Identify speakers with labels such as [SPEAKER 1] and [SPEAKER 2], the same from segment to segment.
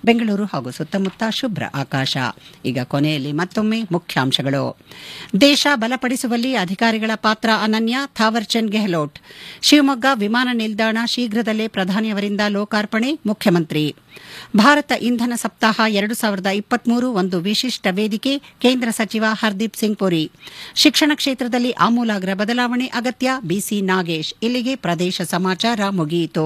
[SPEAKER 1] ಬೆಂಗಳೂರು ಹಾಗೂ ಸುತ್ತಮುತ್ತ ಶುಭ್ರ ಆಕಾಶ ಈಗ ಕೊನೆಯಲ್ಲಿ ಮತ್ತೊಮ್ಮೆ ಮುಖ್ಯಾಂಶಗಳು ದೇಶ ಬಲಪಡಿಸುವಲ್ಲಿ ಅಧಿಕಾರಿಗಳ ಪಾತ್ರ ಅನನ್ಯ ಥಾವರ್ಚಂದ್ ಗೆಹ್ಲೋಟ್ ಶಿವಮೊಗ್ಗ ವಿಮಾನ ನಿಲ್ದಾಣ ಶೀಘ್ರದಲ್ಲೇ ಪ್ರಧಾನಿಯವರಿಂದ ಲೋಕಾರ್ಪಣೆ ಮುಖ್ಯಮಂತ್ರಿ ಭಾರತ ಇಂಧನ ಸಪ್ತಾಹ ಎರಡು ಸಾವಿರದ ಇಪ್ಪತ್ಮೂರು ಒಂದು ವಿಶಿಷ್ಟ ವೇದಿಕೆ ಕೇಂದ್ರ ಸಚಿವ ಹರ್ದೀಪ್ ಸಿಂಗ್ ಪುರಿ ಶಿಕ್ಷಣ ಕ್ಷೇತ್ರದಲ್ಲಿ ಆಮೂಲಾಗ್ರ ಬದಲಾವಣೆ ಅಗತ್ಯ ಬಿಸಿ ನಾಗೇಶ್ ಇಲ್ಲಿಗೆ ಪ್ರದೇಶ ಸಮಾಚಾರ ಮುಗಿಯಿತು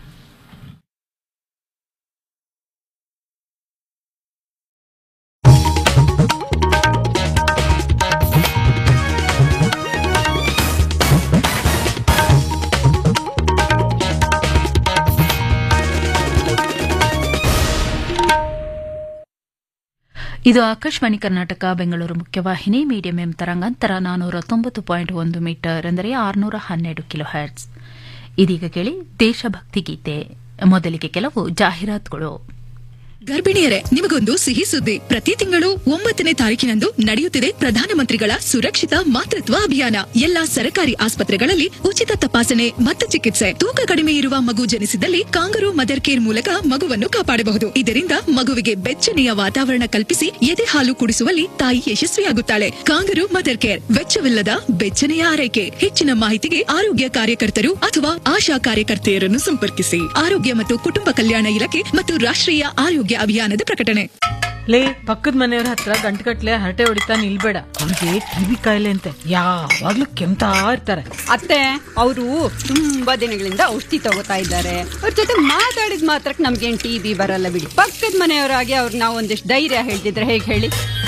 [SPEAKER 2] ಇದು ಆಕಾಶವಾಣಿ ಕರ್ನಾಟಕ ಬೆಂಗಳೂರು ಮುಖ್ಯವಾಹಿನಿ ಮೀಡಿಯಂ ಎಂ ತರಂಗಾಂತರ ನಾನೂರ ತೊಂಬತ್ತು ಪಾಯಿಂಟ್ ಒಂದು ಮೀಟರ್ ಅಂದರೆ ಆರುನೂರ ಹನ್ನೆರಡು ಕಿಲೋ ಹರ್ಟ್ಸ್ ಇದೀಗ ಕೇಳಿ ದೇಶಭಕ್ತಿ ಗೀತೆ ಮೊದಲಿಗೆ ಕೆಲವು ಜಾಹೀರಾತುಗಳು
[SPEAKER 3] ಗರ್ಭಿಣಿಯರೇ ನಿಮಗೊಂದು ಸಿಹಿ ಸುದ್ದಿ ಪ್ರತಿ ತಿಂಗಳು ಒಂಬತ್ತನೇ ತಾರೀಕಿನಂದು ನಡೆಯುತ್ತಿದೆ ಪ್ರಧಾನಮಂತ್ರಿಗಳ ಸುರಕ್ಷಿತ ಮಾತೃತ್ವ ಅಭಿಯಾನ ಎಲ್ಲಾ ಸರ್ಕಾರಿ ಆಸ್ಪತ್ರೆಗಳಲ್ಲಿ ಉಚಿತ ತಪಾಸಣೆ ಮತ್ತು ಚಿಕಿತ್ಸೆ ತೂಕ ಕಡಿಮೆ ಇರುವ ಮಗು ಜನಿಸಿದಲ್ಲಿ ಕಾಂಗರು ಮದರ್ ಕೇರ್ ಮೂಲಕ ಮಗುವನ್ನು ಕಾಪಾಡಬಹುದು ಇದರಿಂದ ಮಗುವಿಗೆ ಬೆಚ್ಚನೆಯ ವಾತಾವರಣ ಕಲ್ಪಿಸಿ ಎದೆ ಹಾಲು ಕುಡಿಸುವಲ್ಲಿ ತಾಯಿ ಯಶಸ್ವಿಯಾಗುತ್ತಾಳೆ ಕಾಂಗರು ಮದರ್ ಕೇರ್ ವೆಚ್ಚವಿಲ್ಲದ ಬೆಚ್ಚನೆಯ ಆರೈಕೆ ಹೆಚ್ಚಿನ ಮಾಹಿತಿಗೆ ಆರೋಗ್ಯ ಕಾರ್ಯಕರ್ತರು ಅಥವಾ ಆಶಾ ಕಾರ್ಯಕರ್ತೆಯರನ್ನು ಸಂಪರ್ಕಿಸಿ ಆರೋಗ್ಯ ಮತ್ತು ಕುಟುಂಬ ಕಲ್ಯಾಣ ಇಲಾಖೆ ಮತ್ತು ರಾಷ್ಟ್ರೀಯ ಆರೋಗ್ಯ ಅಭಿಯಾನದ ಪ್ರಕಟಣೆ
[SPEAKER 4] ಲೇ ಪಕ್ಕದ ಮನೆಯವ್ರ ಹತ್ರ ಗಂಟುಗಟ್ಲೆ ಹರಟೆ ಹೊಡಿತಾ ನಿಲ್ಬೇಡ ಅವ್ರಿಗೆ ಕಿವಿ ಕಾಯಿಲೆ ಅಂತೆ ಯಾವಾಗ್ಲೂ ಕೆಮ್ತಾ ಇರ್ತಾರೆ
[SPEAKER 5] ಅತ್ತೆ ಅವರು ತುಂಬಾ ದಿನಗಳಿಂದ ಔಷಧಿ ತಗೋತಾ ಇದ್ದಾರೆ ಅವ್ರ ಜೊತೆ ಮಾತಾಡಿದ ಮಾತ್ರಕ್ಕೆ ನಮ್ಗೇನ್ ಟಿ ಬಿ ಬರಲ್ಲ ಬಿಡಿ ಪಕ್ಕದ ಮನೆಯವರಾಗಿ ಅವ್ರು ನಾವು ಒಂದಿಷ್ಟು ಧೈರ್ಯ ಹೇಳ್ತಿದ್ರೆ ಹೇಗೆ ಹೇಳಿ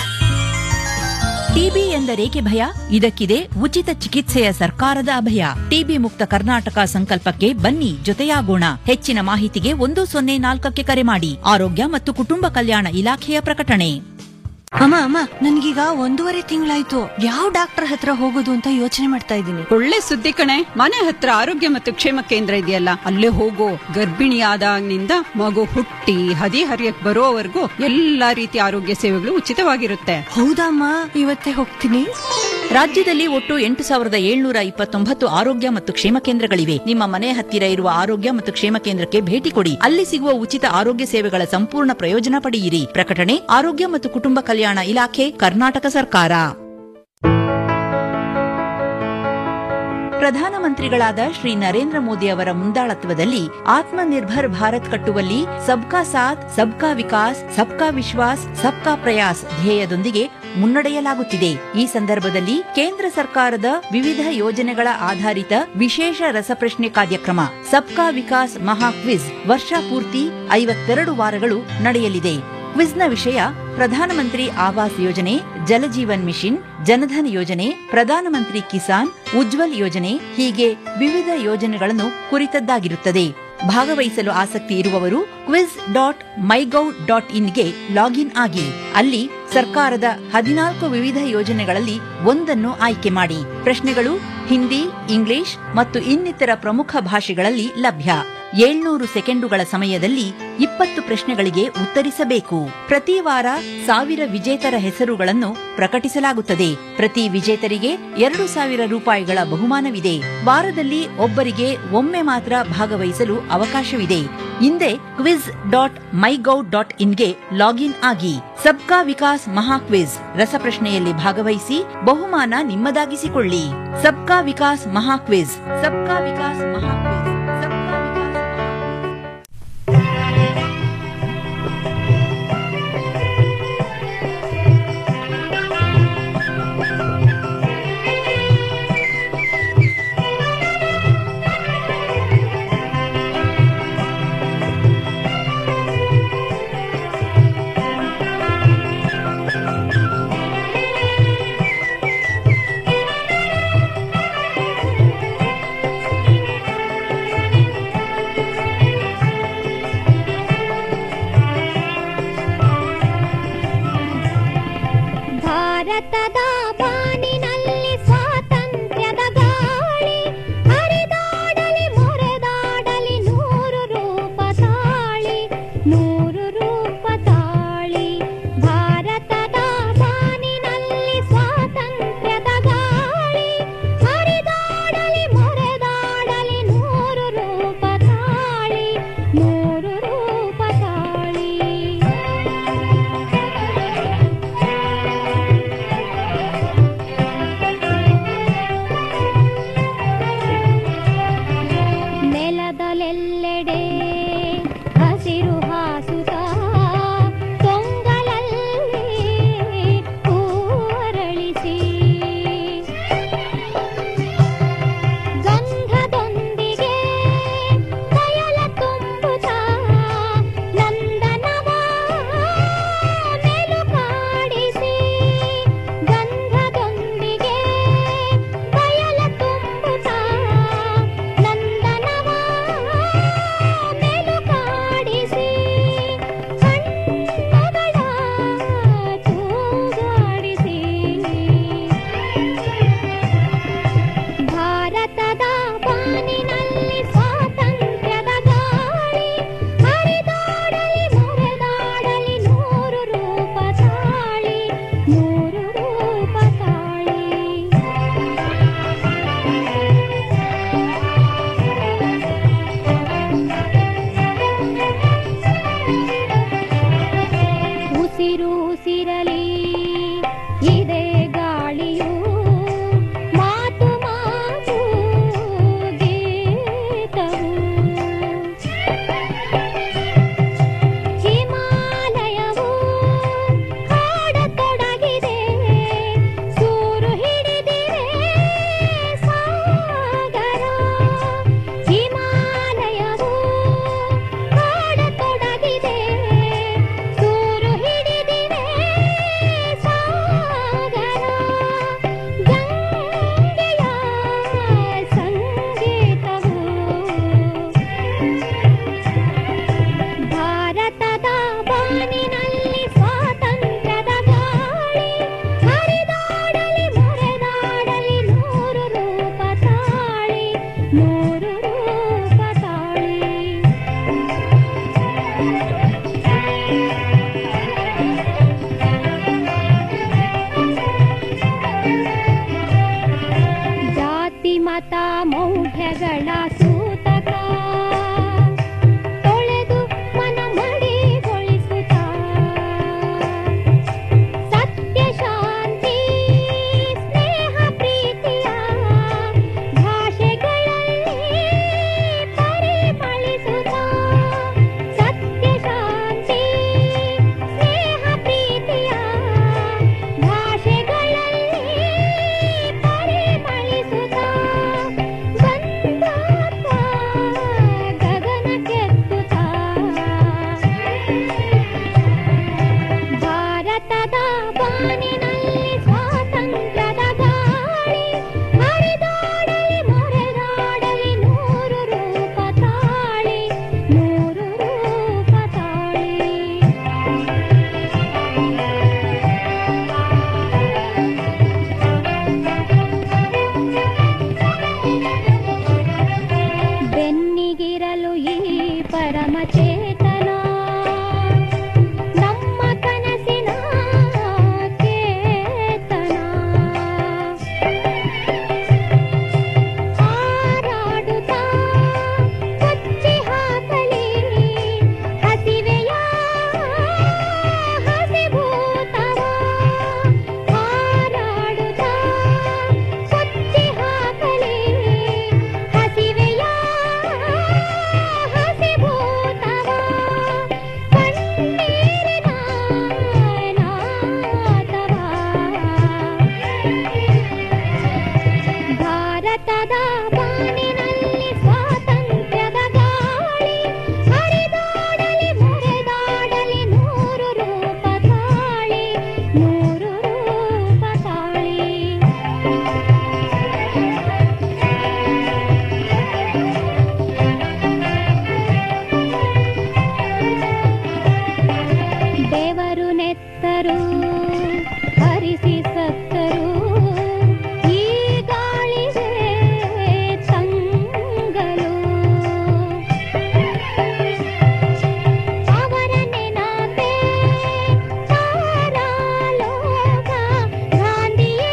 [SPEAKER 6] ಟಿಬಿ ಎಂದರೇಕೆ ಭಯ ಇದಕ್ಕಿದೆ ಉಚಿತ ಚಿಕಿತ್ಸೆಯ ಸರ್ಕಾರದ ಅಭಯ ಟಿಬಿ ಮುಕ್ತ ಕರ್ನಾಟಕ ಸಂಕಲ್ಪಕ್ಕೆ ಬನ್ನಿ ಜೊತೆಯಾಗೋಣ ಹೆಚ್ಚಿನ ಮಾಹಿತಿಗೆ ಒಂದು ಸೊನ್ನೆ ನಾಲ್ಕಕ್ಕೆ ಕರೆ ಮಾಡಿ ಆರೋಗ್ಯ ಮತ್ತು ಕುಟುಂಬ ಕಲ್ಯಾಣ ಇಲಾಖೆಯ ಪ್ರಕಟಣೆ
[SPEAKER 7] ಅಮ್ಮ ಅಮ್ಮ ನನ್ಗೀಗ ಒಂದೂವರೆ ತಿಂಗಳಾಯ್ತು ಯಾವ ಡಾಕ್ಟರ್ ಹತ್ರ ಹೋಗೋದು ಅಂತ ಯೋಚನೆ ಮಾಡ್ತಾ ಇದ್ದೀನಿ
[SPEAKER 5] ಒಳ್ಳೆ ಸುದ್ದಿ ಕಣೆ ಮನೆ ಹತ್ರ ಆರೋಗ್ಯ ಮತ್ತು ಕ್ಷೇಮ ಕೇಂದ್ರ ಇದೆಯಲ್ಲ ಅಲ್ಲೇ ಹೋಗೋ ಗರ್ಭಿಣಿ ಆದಾಗಿನಿಂದ ಮಗು ಹುಟ್ಟಿ ಹದಿ ಹರಿಯಕ್ ಬರೋವರೆಗೂ ಎಲ್ಲಾ ರೀತಿಯ ಆರೋಗ್ಯ ಸೇವೆಗಳು ಉಚಿತವಾಗಿರುತ್ತೆ
[SPEAKER 7] ಹೌದಮ್ಮ ಇವತ್ತೇ ಹೋಗ್ತೀನಿ
[SPEAKER 6] ರಾಜ್ಯದಲ್ಲಿ ಒಟ್ಟು ಎಂಟು ಸಾವಿರದ ಏಳ್ನೂರ ಇಪ್ಪತ್ತೊಂಬತ್ತು ಆರೋಗ್ಯ ಮತ್ತು ಕ್ಷೇಮ ಕೇಂದ್ರಗಳಿವೆ ನಿಮ್ಮ ಮನೆ ಹತ್ತಿರ ಇರುವ ಆರೋಗ್ಯ ಮತ್ತು ಕ್ಷೇಮ ಕೇಂದ್ರಕ್ಕೆ ಭೇಟಿ ಕೊಡಿ ಅಲ್ಲಿ ಸಿಗುವ ಉಚಿತ ಆರೋಗ್ಯ ಸೇವೆಗಳ ಸಂಪೂರ್ಣ ಪ್ರಯೋಜನ ಪಡೆಯಿರಿ ಪ್ರಕಟಣೆ ಆರೋಗ್ಯ ಮತ್ತು ಕುಟುಂಬ ಕಲ್ಯಾಣ ಇಲಾಖೆ ಕರ್ನಾಟಕ ಸರ್ಕಾರ ಪ್ರಧಾನಮಂತ್ರಿಗಳಾದ ಶ್ರೀ ನರೇಂದ್ರ ಮೋದಿ ಅವರ ಮುಂದಾಳತ್ವದಲ್ಲಿ ಆತ್ಮನಿರ್ಭರ್ ಭಾರತ್ ಕಟ್ಟುವಲ್ಲಿ ಸಬ್ಕಾ ಸಾಥ್ ಸಬ್ಕಾ ವಿಕಾಸ್ ಸಬ್ಕಾ ವಿಶ್ವಾಸ್ ಸಬ್ಕಾ ಪ್ರಯಾಸ್ ಧ್ಯೇಯದೊಂದಿಗೆ ಮುನ್ನಡೆಯಲಾಗುತ್ತಿದೆ ಈ ಸಂದರ್ಭದಲ್ಲಿ ಕೇಂದ್ರ ಸರ್ಕಾರದ ವಿವಿಧ ಯೋಜನೆಗಳ ಆಧಾರಿತ ವಿಶೇಷ ರಸಪ್ರಶ್ನೆ ಕಾರ್ಯಕ್ರಮ ಸಬ್ಕಾ ವಿಕಾಸ್ ಮಹಾ ಕ್ವಿಜ್ ವರ್ಷ ಪೂರ್ತಿ ಐವತ್ತೆರಡು ವಾರಗಳು ನಡೆಯಲಿದೆ ಕ್ವಿಜ್ನ ವಿಷಯ ಪ್ರಧಾನಮಂತ್ರಿ ಆವಾಸ್ ಯೋಜನೆ ಜಲಜೀವನ್ ಮಿಷನ್ ಜನಧನ್ ಯೋಜನೆ ಪ್ರಧಾನಮಂತ್ರಿ ಕಿಸಾನ್ ಉಜ್ವಲ್ ಯೋಜನೆ ಹೀಗೆ ವಿವಿಧ ಯೋಜನೆಗಳನ್ನು ಕುರಿತದ್ದಾಗಿರುತ್ತದೆ ಭಾಗವಹಿಸಲು ಆಸಕ್ತಿ ಇರುವವರು ಕ್ವಿಜ್ ಡಾಟ್ ಮೈಗೌ ಡಾಟ್ ಇನ್ಗೆ ಲಾಗಿನ್ ಆಗಿ ಅಲ್ಲಿ ಸರ್ಕಾರದ ಹದಿನಾಲ್ಕು ವಿವಿಧ ಯೋಜನೆಗಳಲ್ಲಿ ಒಂದನ್ನು ಆಯ್ಕೆ ಮಾಡಿ ಪ್ರಶ್ನೆಗಳು ಹಿಂದಿ ಇಂಗ್ಲಿಷ್ ಮತ್ತು ಇನ್ನಿತರ ಪ್ರಮುಖ ಭಾಷೆಗಳಲ್ಲಿ ಲಭ್ಯ ಏಳ್ನೂರು ಸೆಕೆಂಡುಗಳ ಸಮಯದಲ್ಲಿ ಇಪ್ಪತ್ತು ಪ್ರಶ್ನೆಗಳಿಗೆ ಉತ್ತರಿಸಬೇಕು ಪ್ರತಿ ವಾರ ಸಾವಿರ ವಿಜೇತರ ಹೆಸರುಗಳನ್ನು ಪ್ರಕಟಿಸಲಾಗುತ್ತದೆ ಪ್ರತಿ ವಿಜೇತರಿಗೆ ಎರಡು ಸಾವಿರ ರೂಪಾಯಿಗಳ ಬಹುಮಾನವಿದೆ ವಾರದಲ್ಲಿ ಒಬ್ಬರಿಗೆ ಒಮ್ಮೆ ಮಾತ್ರ ಭಾಗವಹಿಸಲು ಅವಕಾಶವಿದೆ ಹಿಂದೆ ಕ್ವಿಜ್ ಡಾಟ್ ಮೈಗೌ ಡಾಟ್ ಇನ್ಗೆ ಲಾಗಿನ್ ಆಗಿ ಸಬ್ಕಾ ವಿಕಾಸ್ ಮಹಾ ಕ್ವಿಜ್ ರಸಪ್ರಶ್ನೆಯಲ್ಲಿ ಭಾಗವಹಿಸಿ ಬಹುಮಾನ ನಿಮ್ಮದಾಗಿಸಿಕೊಳ್ಳಿ ಸಬ್ಕಾ ವಿಕಾಸ್ ಮಹಾ ಕ್ವಿಜ್ ಸಬ್ಕಾ ವಿಕಾಸ್ ಮಹಾ ಕ್ವಿಜ್ ಸಬ್ಕಾ ವಿಕಾಸ್ ಮಹಾ ಕ್ವಿಜ್.
[SPEAKER 8] ಭಾರತದ ಬಾನಿನಲ್ಲಿ ಸ್ವಾತಂತ್ರ್ಯದ ಗಾಳಿ ಹರಿದಾಡಲಿ ಮೊರೆದಾಡಲಿ ನೂರು ರೂಪ ತಾಳಿ ನೂರು ರೂಪ ತಾಳಿ ಭಾರತದ ಬಾನಿನಲ್ಲಿ ಸ್ವಾತಂತ್ರ್ಯದ ಗಾಳಿ ಹರಿದಾಡಲಿ ಮೊರೆದಾಡಲಿ ನೂರು ರೂಪ ತಾಳಿ ನೂರು ರೂಪ ತಾಳಿ ಉಸಿರು ಉಸಿರಲಿ ಇದೇ ಗಾಳಿಯು ಮಾತು ಮಾತು ಗೀತವು ಹಿಮಾಲಯವು ಹಾಡತೊಡಗಿದೆ ಸೂರು ಹಿಡಿದಿದೆ ಸಾಗರ ಹಿಮಾಲಯವು ಹಾಡತೊಡಗಿದೆ ಸೂರು ಹಿಡಿದಿದೆ ಸಾಗರ ಗಂಗೆಯ ಸಂಗೀತವು ಭಾರತದ ಬಾನಿನಲ್ಲಿ ಸ್ವಾತಂತ್ರ್ಯದ ಗಾಳಿ ಹರಿದಾಡಲಿ ಮೊರೆದಾಡಲಿ ನೂರು ರೂಪ ತಾಳಿ ನೂರು ರೂಪ ತಾಳಿ ಜಾತಿ ಮತ ಮೌಢ್ಯಗಳ ಸೂತಕ ತೊಳೆದು ಮನ ಮಡಿಗೊಳಿಸುತ್ತ ಸತ್ಯ ಶಾಂತಿ ಸ್ನೇಹ ಪ್ರೀತಿಯ ಭಾಷೆಗಳಲ್ಲಿ ಪರಿಮಳಿಸುತ್ತ ಸತ್ಯ ಶಾಂತಿ ಸ್ನೇಹ ಪ್ರೀತಿಯ ಭಾಷೆಗಳಲ್ಲಿ ಪರಿಮಳಿಸುತ್ತ ಬಂದಾತ ಗಗನಕ್ಕೆತ್ತುತ್ತ ಭಾರತದ ಬಾನಿನಲ್ಲಿ ಸ್ವಾತಂತ್ರ್ಯದ ಗಾಳಿ ಹರಿದಾಡಲಿ ಮೊರೆದಾಡಲಿ ನೂರು ರೂಪ ತಾಳಿ ನೂರು ರೂಪ ತಾಳಿ ಬೆನ್ನಿಗಿರಲು ಈ ಪರಮಚೇತನ ನಮ್ಮ ಕನಸಿನ ಕೇತನ ಹಾರಾಡುತ್ತಾ ಕೊಚ್ಚಿ ಹಾಕಲಿ ಹಸಿವೆಯ ಹಸಿಭೂತವ ಹಾರಾಡುತ್ತಾ ಕೊಚ್ಚಿ ಹಾಕಲಿ ಹಸಿವೆಯ ಹಸಿಭೂತವ ಕಣ್ಣೀರಿನ ನಾದವ ಭಾರತದ ಬಾನಿನಲ್ಲಿ ಸ್ವಾತಂತ್ರ್ಯದ ಗಾಳಿ ಹರಿದಾಡಲಿ ಮೊರೆದಾಡಲಿ ನೂರು ರೂಪ ತಾಳಿ ನೂರು ರೂಪ ತಾಳಿ ದೇವರು ನೆತ್ತರು ಹರಿಸಿ ಸತ್ತರು ಈ ಗಾಳಿಗೆ ತಂಗಲು ಅವರ ನೆನಪೇ ತಾರಾಲೋಕ ಗಾಂಧಿಯೇ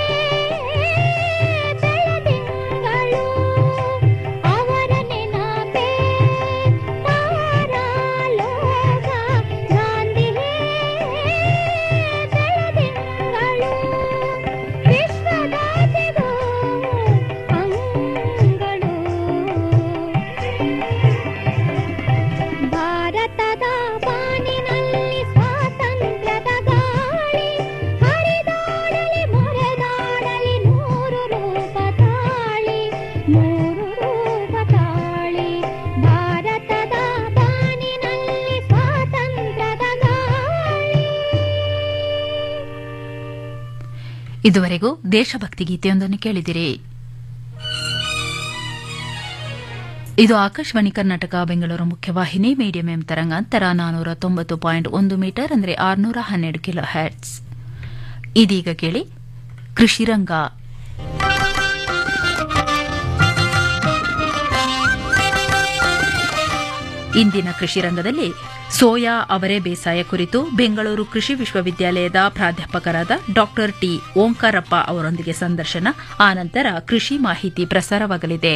[SPEAKER 8] ಬೆಳದಿಂಗಳು ಅವರ ನೆನಪೇ ತಾರಾಲೋಕ ಗಾಂಧಿಯೇ ಬೆಳದಿಂಗಳು ವಿಶ್ವದಾಚೆಗೂ ಅಂಗಳು ಭಾರತದ ಬಾನಿನಲ್ಲಿ ಸ್ವಾತಂತ್ರ್ಯದ ಗಾಳಿ ಹರಿದಾಡಲಿ ಮೊರೆದಾಡಲಿ ನೂರು ರೂಪ ತಾಳಿ ನೂರು ರೂಪ ತಾಳಿ ಭಾರತದ ಬಾನಿನಲ್ಲಿ ಸ್ವಾತಂತ್ರ್ಯದ ಗಾಳಿ
[SPEAKER 2] ಇದುವರೆಗೂ ದೇಶಭಕ್ತಿ ಗೀತೆಯೊಂದನ್ನು ಕೇಳಿದಿರಿ ಇದು ಆಕಾಶವಾಣಿ ಕರ್ನಾಟಕ ಬೆಂಗಳೂರು ಮುಖ್ಯವಾಹಿನಿ ಮೀಡಿಯಂ ಎಂ ತರಂಗಾಂತರ ನಾನೂರ ತೊಂಬತ್ತು ಪಾಯಿಂಟ್ ಒಂದು ಮೀಟರ್ ಅಂದರೆ ಆರುನೂರ ಹನ್ನೆರಡು ಕಿಲೋ ಹ್ಯಾಟ್ಸ್ ಇದೀಗ ಕೇಳಿ ಕೃಷಿರಂಗ ಇಂದಿನ ಕೃಷಿ ರಂಗದಲ್ಲಿ ಸೋಯಾ ಅವರೆ ಬೇಸಾಯ ಕುರಿತು ಬೆಂಗಳೂರು ಕೃಷಿ ವಿಶ್ವವಿದ್ಯಾಲಯದ ಪ್ರಾಧ್ಯಾಪಕರಾದ ಡಾಕ್ಟರ್ ಟಿ ಓಂಕಾರಪ್ಪ ಅವರೊಂದಿಗೆ ಸಂದರ್ಶನ ಆನಂತರ ಕೃಷಿ ಮಾಹಿತಿ ಪ್ರಸಾರವಾಗಲಿದೆ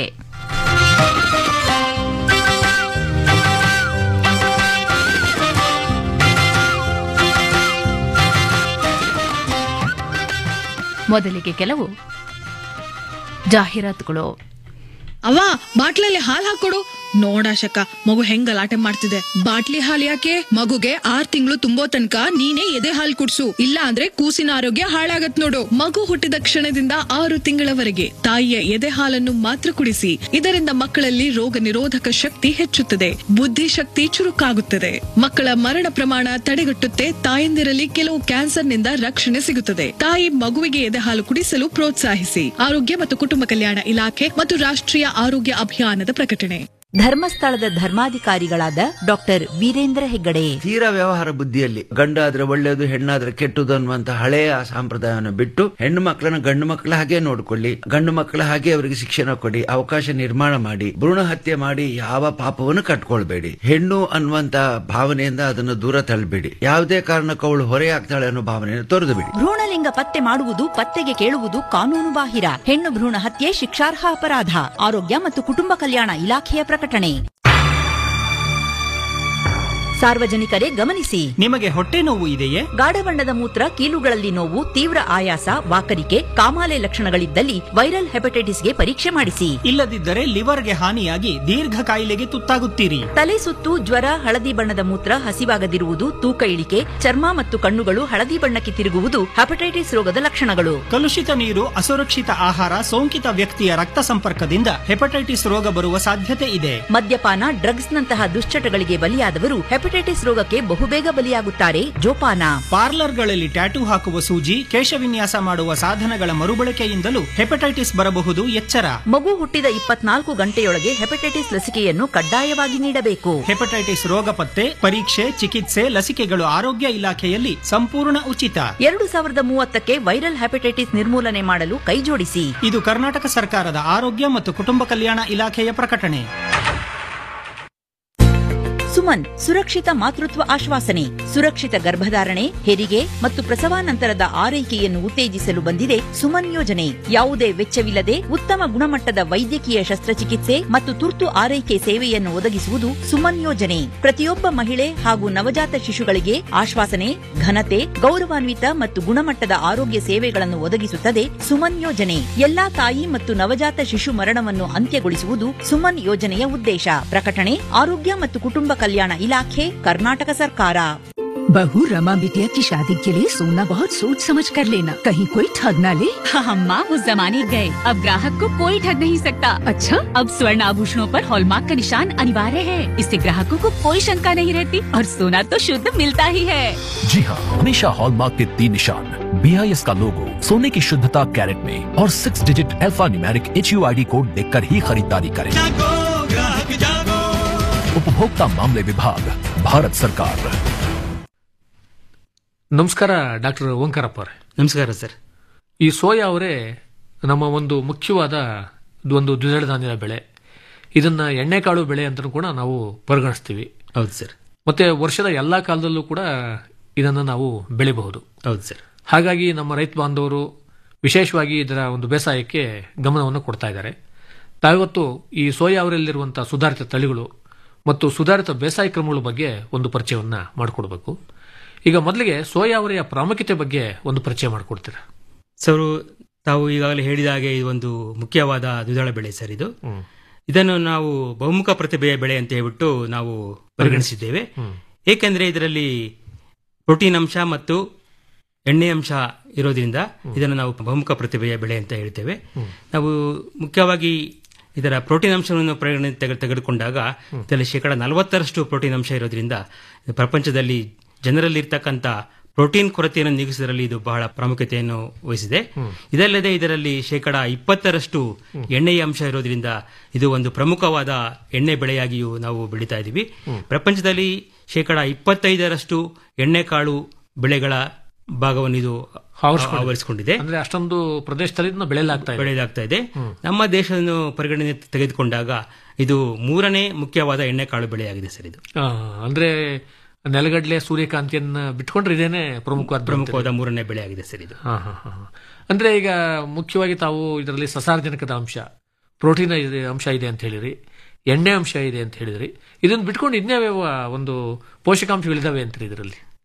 [SPEAKER 2] ಮೊದಲಿಗೆ ಕೆಲವು ಜಾಹೀರಾತುಗಳು
[SPEAKER 3] ಅವ್ವ ಬಾಟ್ಲಲ್ಲಿ ಹಾಲ್ ಹಾಕೊಡು ನೋಡಾಶಕ ಮಗು ಹೆಂಗ್ ಗಲಾಟೆ ಮಾಡ್ತಿದೆ ಬಾಟ್ಲಿ ಹಾಲ್ ಯಾಕೆ ಮಗುಗೆ ಆರ್ ತಿಂಗಳು ತುಂಬೋ ತನಕ ನೀನೇ ಎದೆ ಹಾಲ್ ಕುಡ್ಸು ಇಲ್ಲ ಅಂದ್ರೆ ಕೂಸಿನ ಆರೋಗ್ಯ ಹಾಳಾಗತ್ ನೋಡು ಮಗು ಹುಟ್ಟಿದ ಕ್ಷಣದಿಂದ ಆರು ತಿಂಗಳವರೆಗೆ ತಾಯಿಯ ಎದೆ ಹಾಲನ್ನು ಮಾತ್ರ ಕುಡಿಸಿ ಇದರಿಂದ ಮಕ್ಕಳಲ್ಲಿ ರೋಗ ನಿರೋಧಕ ಶಕ್ತಿ ಹೆಚ್ಚುತ್ತದೆ ಬುದ್ಧಿಶಕ್ತಿ ಚುರುಕಾಗುತ್ತದೆ ಮಕ್ಕಳ ಮರಣ ಪ್ರಮಾಣ ತಡೆಗಟ್ಟುತ್ತೆ ತಾಯಂದಿರಲ್ಲಿ ಕೆಲವು ಕ್ಯಾನ್ಸರ್ನಿಂದ ರಕ್ಷಣೆ ಸಿಗುತ್ತದೆ ತಾಯಿ ಮಗುವಿಗೆ ಎದೆ ಹಾಲು ಕುಡಿಸಲು ಪ್ರೋತ್ಸಾಹಿಸಿ ಆರೋಗ್ಯ ಮತ್ತು ಕುಟುಂಬ ಕಲ್ಯಾಣ ಇಲಾಖೆ ಮತ್ತು ರಾಷ್ಟ್ರೀಯ ಆರೋಗ್ಯ ಅಭಿಯಾನದ ಪ್ರಕಟಣೆ
[SPEAKER 6] ಧರ್ಮಸ್ಥಳದ ಧರ್ಮಾಧಿಕಾರಿಗಳಾದ ಡಾಕ್ಟರ್ ವೀರೇಂದ್ರ ಹೆಗ್ಗಡೆ
[SPEAKER 9] ತೀರಾ ವ್ಯವಹಾರ ಬುದ್ಧಿಯಲ್ಲಿ ಗಂಡಾದ್ರೆ ಒಳ್ಳೆಯದು ಹೆಣ್ಣಾದ್ರೆ ಕೆಟ್ಟದು ಅನ್ನುವಂತ ಹಳೆಯ ಸಂಪ್ರದಾಯವನ್ನು ಬಿಟ್ಟು ಹೆಣ್ಣು ಮಕ್ಕಳನ್ನ ಗಂಡು ಮಕ್ಕಳ ಹಾಗೆ ನೋಡ್ಕೊಳ್ಳಿ ಗಂಡು ಮಕ್ಕಳ ಹಾಗೆ ಅವರಿಗೆ ಶಿಕ್ಷಣ ಕೊಡಿ ಅವಕಾಶ ನಿರ್ಮಾಣ ಮಾಡಿ ಭ್ರೂಣ ಹತ್ಯೆ ಮಾಡಿ ಯಾವ ಪಾಪವನ್ನು ಕಟ್ಕೊಳ್ಬೇಡಿ ಹೆಣ್ಣು ಅನ್ನುವಂತ ಭಾವನೆಯಿಂದ ಅದನ್ನು ದೂರ ತಳ್ಳಬೇಡಿ ಯಾವುದೇ ಕಾರಣಕ್ಕೂ ಅವಳು ಹೊರೆಯಾಗ್ತಾಳೆ ಅನ್ನೋ ಭಾವನೆಯನ್ನು ತೊರೆದು ಬಿಡಿ
[SPEAKER 6] ಭ್ರೂಣಲಿಂಗ ಪತ್ತೆ ಮಾಡುವುದು ಪತ್ತೆಗೆ ಕೇಳುವುದು ಕಾನೂನು ಬಾಹಿರ ಹೆಣ್ಣು ಭ್ರೂಣ ಹತ್ಯೆ ಶಿಕ್ಷಾರ್ಹ ಅಪರಾಧ ಆರೋಗ್ಯ ಮತ್ತು ಕುಟುಂಬ ಕಲ್ಯಾಣ ಇಲಾಖೆಯ ಪ್ರಕಟಣೆ ಸಾರ್ವಜನಿಕರೇ ಗಮನಿಸಿ
[SPEAKER 10] ನಿಮಗೆ ಹೊಟ್ಟೆ ನೋವು ಇದೆಯೇ
[SPEAKER 6] ಗಾಢ ಬಣ್ಣದ ಮೂತ್ರ ಕೀಲುಗಳಲ್ಲಿ ನೋವು ತೀವ್ರ ಆಯಾಸ ವಾಕರಿಕೆ ಕಾಮಾಲೆ ಲಕ್ಷಣಗಳಿದ್ದಲ್ಲಿ ವೈರಲ್ ಹೆಪಟೈಟಿಸ್ಗೆ ಪರೀಕ್ಷೆ ಮಾಡಿಸಿ
[SPEAKER 10] ಇಲ್ಲದಿದ್ದರೆ ಲಿವರ್ಗೆ ಹಾನಿಯಾಗಿ ದೀರ್ಘ ಕಾಯಿಲೆಗೆ ತುತ್ತಾಗುತ್ತೀರಿ
[SPEAKER 6] ತಲೆ ಸುತ್ತು ಜ್ವರ ಹಳದಿ ಬಣ್ಣದ ಮೂತ್ರ ಹಸಿವಾಗದಿರುವುದು ತೂಕ ಇಳಿಕೆ ಚರ್ಮ ಮತ್ತು ಕಣ್ಣುಗಳು ಹಳದಿ ಬಣ್ಣಕ್ಕೆ ತಿರುಗುವುದು ಹೆಪಟೈಟಿಸ್ ರೋಗದ ಲಕ್ಷಣಗಳು
[SPEAKER 10] ಕಲುಷಿತ ನೀರು ಅಸುರಕ್ಷಿತ ಆಹಾರ ಸೋಂಕಿತ ವ್ಯಕ್ತಿಯ ರಕ್ತ ಸಂಪರ್ಕದಿಂದ ಹೆಪಟೈಟಿಸ್ ರೋಗ ಬರುವ ಸಾಧ್ಯತೆ ಇದೆ
[SPEAKER 6] ಮದ್ಯಪಾನ ಡ್ರಗ್ಸ್ನಂತಹ ದುಶ್ಚಟಗಳಿಗೆ ಬಲಿಯಾದವರು ಹೆಪಟೈಟಿಸ್ ರೋಗಕ್ಕೆ ಬಹುಬೇಗ ಬಲಿಯಾಗುತ್ತಾರೆ ಜೋಪಾನ
[SPEAKER 10] ಪಾರ್ಲರ್ಗಳಲ್ಲಿ ಟ್ಯಾಟೂ ಹಾಕುವ ಸೂಜಿ ಕೇಶವಿನ್ಯಾಸ ಮಾಡುವ ಸಾಧನಗಳ ಮರುಬಳಕೆಯಿಂದಲೂ ಹೆಪಟೈಟಿಸ್ ಬರಬಹುದು ಎಚ್ಚರ
[SPEAKER 6] ಮಗು ಹುಟ್ಟಿದ ಇಪ್ಪತ್ನಾಲ್ಕು ಗಂಟೆಯೊಳಗೆ ಹೆಪಟೈಟಿಸ್ ಲಸಿಕೆಯನ್ನು ಕಡ್ಡಾಯವಾಗಿ ನೀಡಬೇಕು
[SPEAKER 10] ಹೆಪಟೈಟಿಸ್ ರೋಗ ಪತ್ತೆ ಪರೀಕ್ಷೆ ಚಿಕಿತ್ಸೆ ಲಸಿಕೆಗಳು ಆರೋಗ್ಯ ಇಲಾಖೆಯಲ್ಲಿ ಸಂಪೂರ್ಣ ಉಚಿತ
[SPEAKER 6] ಎರಡು ಸಾವಿರದ ಮೂವತ್ತಕ್ಕೆ ವೈರಲ್ ಹೆಪಟೈಟಿಸ್ ನಿರ್ಮೂಲನೆ ಮಾಡಲು ಕೈಜೋಡಿಸಿ
[SPEAKER 10] ಇದು ಕರ್ನಾಟಕ ಸರ್ಕಾರದ ಆರೋಗ್ಯ ಮತ್ತು ಕುಟುಂಬ ಕಲ್ಯಾಣ ಇಲಾಖೆಯ ಪ್ರಕಟಣೆ
[SPEAKER 6] ಸುಮನ್ ಸುರಕ್ಷಿತ ಮಾತೃತ್ವ ಆಶ್ವಾಸನೆ ಸುರಕ್ಷಿತ ಗರ್ಭಧಾರಣೆ ಹೆರಿಗೆ ಮತ್ತು ಪ್ರಸವಾನಂತರದ ಆರೈಕೆಯನ್ನು ಉತ್ತೇಜಿಸಲು ಬಂದಿದೆ ಸುಮನ್ ಯೋಜನೆ ಯಾವುದೇ ವೆಚ್ಚವಿಲ್ಲದೆ ಉತ್ತಮ ಗುಣಮಟ್ಟದ ವೈದ್ಯಕೀಯ ಶಸ್ತ್ರಚಿಕಿತ್ಸೆ ಮತ್ತು ತುರ್ತು ಆರೈಕೆ ಸೇವೆಯನ್ನು ಒದಗಿಸುವುದು ಸುಮನ್ ಯೋಜನೆ ಪ್ರತಿಯೊಬ್ಬ ಮಹಿಳೆ ಹಾಗೂ ನವಜಾತ ಶಿಶುಗಳಿಗೆ ಆಶ್ವಾಸನೆ ಘನತೆ ಗೌರವಾನ್ವಿತ ಮತ್ತು ಗುಣಮಟ್ಟದ ಆರೋಗ್ಯ ಸೇವೆಗಳನ್ನು ಒದಗಿಸುತ್ತದೆ ಸುಮನ್ ಯೋಜನೆ ಎಲ್ಲಾ ತಾಯಿ ಮತ್ತು ನವಜಾತ ಶಿಶು ಮರಣವನ್ನು ಅಂತ್ಯಗೊಳಿಸುವುದು ಸುಮನ್ ಯೋಜನೆಯ ಉದ್ದೇಶ ಪ್ರಕಟಣೆ ಆರೋಗ್ಯ ಮತ್ತು ಕುಟುಂಬ ಕಲ್ಯಾಣ ಇಲಾಖೆ ಕರ್ನಾಟಕ ಸರ್ಕಾರ
[SPEAKER 11] बहू रमा बिटिया की शादी के लिए सोना बहुत सोच समझ कर लेना कहीं कोई ठग ना ले
[SPEAKER 12] अम्मा उस जमाने गए अब ग्राहक को कोई ठग नहीं सकता
[SPEAKER 11] अच्छा
[SPEAKER 12] अब स्वर्ण आभूषणों पर हॉलमार्क का निशान अनिवार्य है इससे ग्राहकों को कोई शंका नहीं रहती और सोना तो शुद्ध मिलता ही है
[SPEAKER 13] जी हाँ हमेशा हॉलमार्क के तीन निशान बी आई एस का लोगो सोने की शुद्धता कैरेट में और six digit alphanumeric H U I D code देख कर ही खरीदारी करें उपभोक्ता मामले विभाग भारत सरकार
[SPEAKER 14] ನಮಸ್ಕಾರ ಡಾಕ್ಟರ್ ಓಂಕಾರಪ್ಪ ಅವರೇ
[SPEAKER 15] ನಮಸ್ಕಾರ ಸರ್
[SPEAKER 14] ಈ ಸೋಯಾ ಅವರೇ ನಮ್ಮ ಒಂದು ಮುಖ್ಯವಾದ ಒಂದು ದ್ವಿದಳ ಧಾನ್ಯದ ಬೆಳೆ ಇದನ್ನ ಎಣ್ಣೆಕಾಳು ಬೆಳೆ ಅಂತ ಕೂಡ ನಾವು ಪರಿಗಣಿಸ್ತೀವಿ
[SPEAKER 15] ಹೌದು ಸರ್
[SPEAKER 14] ಮತ್ತೆ ವರ್ಷದ ಎಲ್ಲಾ ಕಾಲದಲ್ಲೂ ಕೂಡ ಇದನ್ನು ನಾವು ಬೆಳಿಬಹುದು
[SPEAKER 15] ಹೌದು ಸರ್
[SPEAKER 14] ಹಾಗಾಗಿ ನಮ್ಮ ರೈತ ಬಾಂಧವರು ವಿಶೇಷವಾಗಿ ಇದರ ಒಂದು ಬೇಸಾಯಕ್ಕೆ ಗಮನವನ್ನು ಕೊಡ್ತಾ ಇದ್ದಾರೆ ತಾವಿವತ್ತು ಈ ಸೋಯಾ ಅವರಲ್ಲಿರುವಂತಹ ಸುಧಾರಿತ ತಳಿಗಳು ಮತ್ತು ಸುಧಾರಿತ ಬೇಸಾಯ ಕ್ರಮಗಳ ಬಗ್ಗೆ ಒಂದು ಪರಿಚಯವನ್ನ ಮಾಡಿಕೊಡ್ಬೇಕು ಈಗ ಮೊದಲಿಗೆ ಸೋಯಾ ಅವರೆಯ ಪ್ರಾಮುಖ್ಯತೆ ಬಗ್ಗೆ ಒಂದು ಪರಿಚಯ ಮಾಡಿಕೊಡ್ತೀರಾ
[SPEAKER 15] ಸರ್ ತಾವು ಈಗಾಗಲೇ ಹೇಳಿದ ಹಾಗೆ ಇದು ಒಂದು ಮುಖ್ಯವಾದ ದ್ವಿದಳ ಬೆಳೆ ಸರ್ ಇದು ಇದನ್ನು ನಾವು ಬಹುಮುಖ ಪ್ರತಿಭೆಯ ಬೆಳೆ ಅಂತ ಹೇಳ್ಬಿಟ್ಟು ನಾವು ಪರಿಗಣಿಸಿದ್ದೇವೆ ಏಕೆಂದ್ರೆ ಇದರಲ್ಲಿ ಪ್ರೋಟೀನ್ ಅಂಶ ಮತ್ತು ಎಣ್ಣೆ ಅಂಶ ಇರೋದ್ರಿಂದ ಇದನ್ನು ನಾವು ಬಹುಮುಖ ಪ್ರತಿಭೆಯ ಬೆಳೆ ಅಂತ ಹೇಳ್ತೇವೆ ನಾವು ಮುಖ್ಯವಾಗಿ ಇದರ ಪ್ರೋಟೀನ್ ಅಂಶವನ್ನು ಪರಿಗಣನೆ ತೆಗೆ- ತೆಗೆದುಕೊಂಡಾಗ ಇದರಲ್ಲಿ ಶೇಕಡ ನಲವತ್ತರಷ್ಟು ಪ್ರೋಟೀನ್ ಅಂಶ ಇರೋದ್ರಿಂದ ಪ್ರಪಂಚದಲ್ಲಿ ಜನರಲ್ಲಿರ್ತಕ್ಕಂಥ ಪ್ರೋಟೀನ್ ಕೊರತೆಯನ್ನು ನೀಗಿಸುವುದರಲ್ಲಿ ಇದು ಬಹಳ ಪ್ರಾಮುಖ್ಯತೆಯನ್ನು ವಹಿಸಿದೆ ಇದಲ್ಲದೆ ಇದರಲ್ಲಿ ಶೇಕಡ ಇಪ್ಪತ್ತರಷ್ಟು ಎಣ್ಣೆಯ ಅಂಶ ಇರೋದ್ರಿಂದ ಇದು ಒಂದು ಪ್ರಮುಖವಾದ ಎಣ್ಣೆ ಬೆಳೆಯಾಗಿಯೂ ನಾವು ಬೆಳೀತಾ ಇದ್ದೀವಿ ಪ್ರಪಂಚದಲ್ಲಿ ಶೇಕಡ ಇಪ್ಪತ್ತೈದರಷ್ಟು ಎಣ್ಣೆಕಾಳು ಬೆಳೆಗಳ ಭಾಗವನ್ನು ಇದು ಆವರಿಸಿಕೊಂಡಿದೆ
[SPEAKER 14] ಅಂದ್ರೆ ಅಷ್ಟೊಂದು ಪ್ರದೇಶದಲ್ಲಿ ಇದನ್ನ ಬೆಳೆಯಲಾಗ್ತಾ ಇದೆ
[SPEAKER 15] ಬೆಳೆಯಲಾಗ್ತಾ ಇದೆ ನಮ್ಮ ದೇಶವನ್ನು ಪರಿಗಣನೆ ತೆಗೆದುಕೊಂಡಾಗ ಇದು ಮೂರನೇ ಮುಖ್ಯವಾದ ಎಣ್ಣೆಕಾಳು ಬೆಳೆಯಾಗಿದೆ ಸರ್ ಇದು
[SPEAKER 14] ಆ, ಅಂದ್ರೆ ನೆಲಗಡಲೆ ಸೂರ್ಯಕಾಂತಿಯನ್ನ ಬಿಟ್ಕೊಂಡ್ರೆ ಇದೇನೆ ಪ್ರಮುಖವಾದ
[SPEAKER 15] ಪ್ರಮುಖವಾದ ಮೂರನೇ ಬೆಳೆಯಾಗಿದೆ ಸರ್ ಇದು
[SPEAKER 14] ಹಾ, ಹಾ, ಹಾ, ಹಾ. ಅಂದ್ರೆ ಈಗ ಮುಖ್ಯವಾಗಿ ತಾವು ಇದರಲ್ಲಿ ಸಸಾರಜನಕದ ಅಂಶ ಪ್ರೋಟೀನ್ ಇದೆ ಅಂಶ ಇದೆ ಅಂತ ಹೇಳಿರಿ ಎಣ್ಣೆ ಅಂಶ ಇದೆ ಅಂತ ಹೇಳಿದ್ರಿ ಇದನ್ನ ಬಿಟ್ಕೊಂಡು ಇನ್ಯಾವ್ಯಾವ ಒಂದು ಪೋಷಕಾಂಶಗಳಿದಾವೆ ಅಂತೀರಿ ಇದರಲ್ಲಿ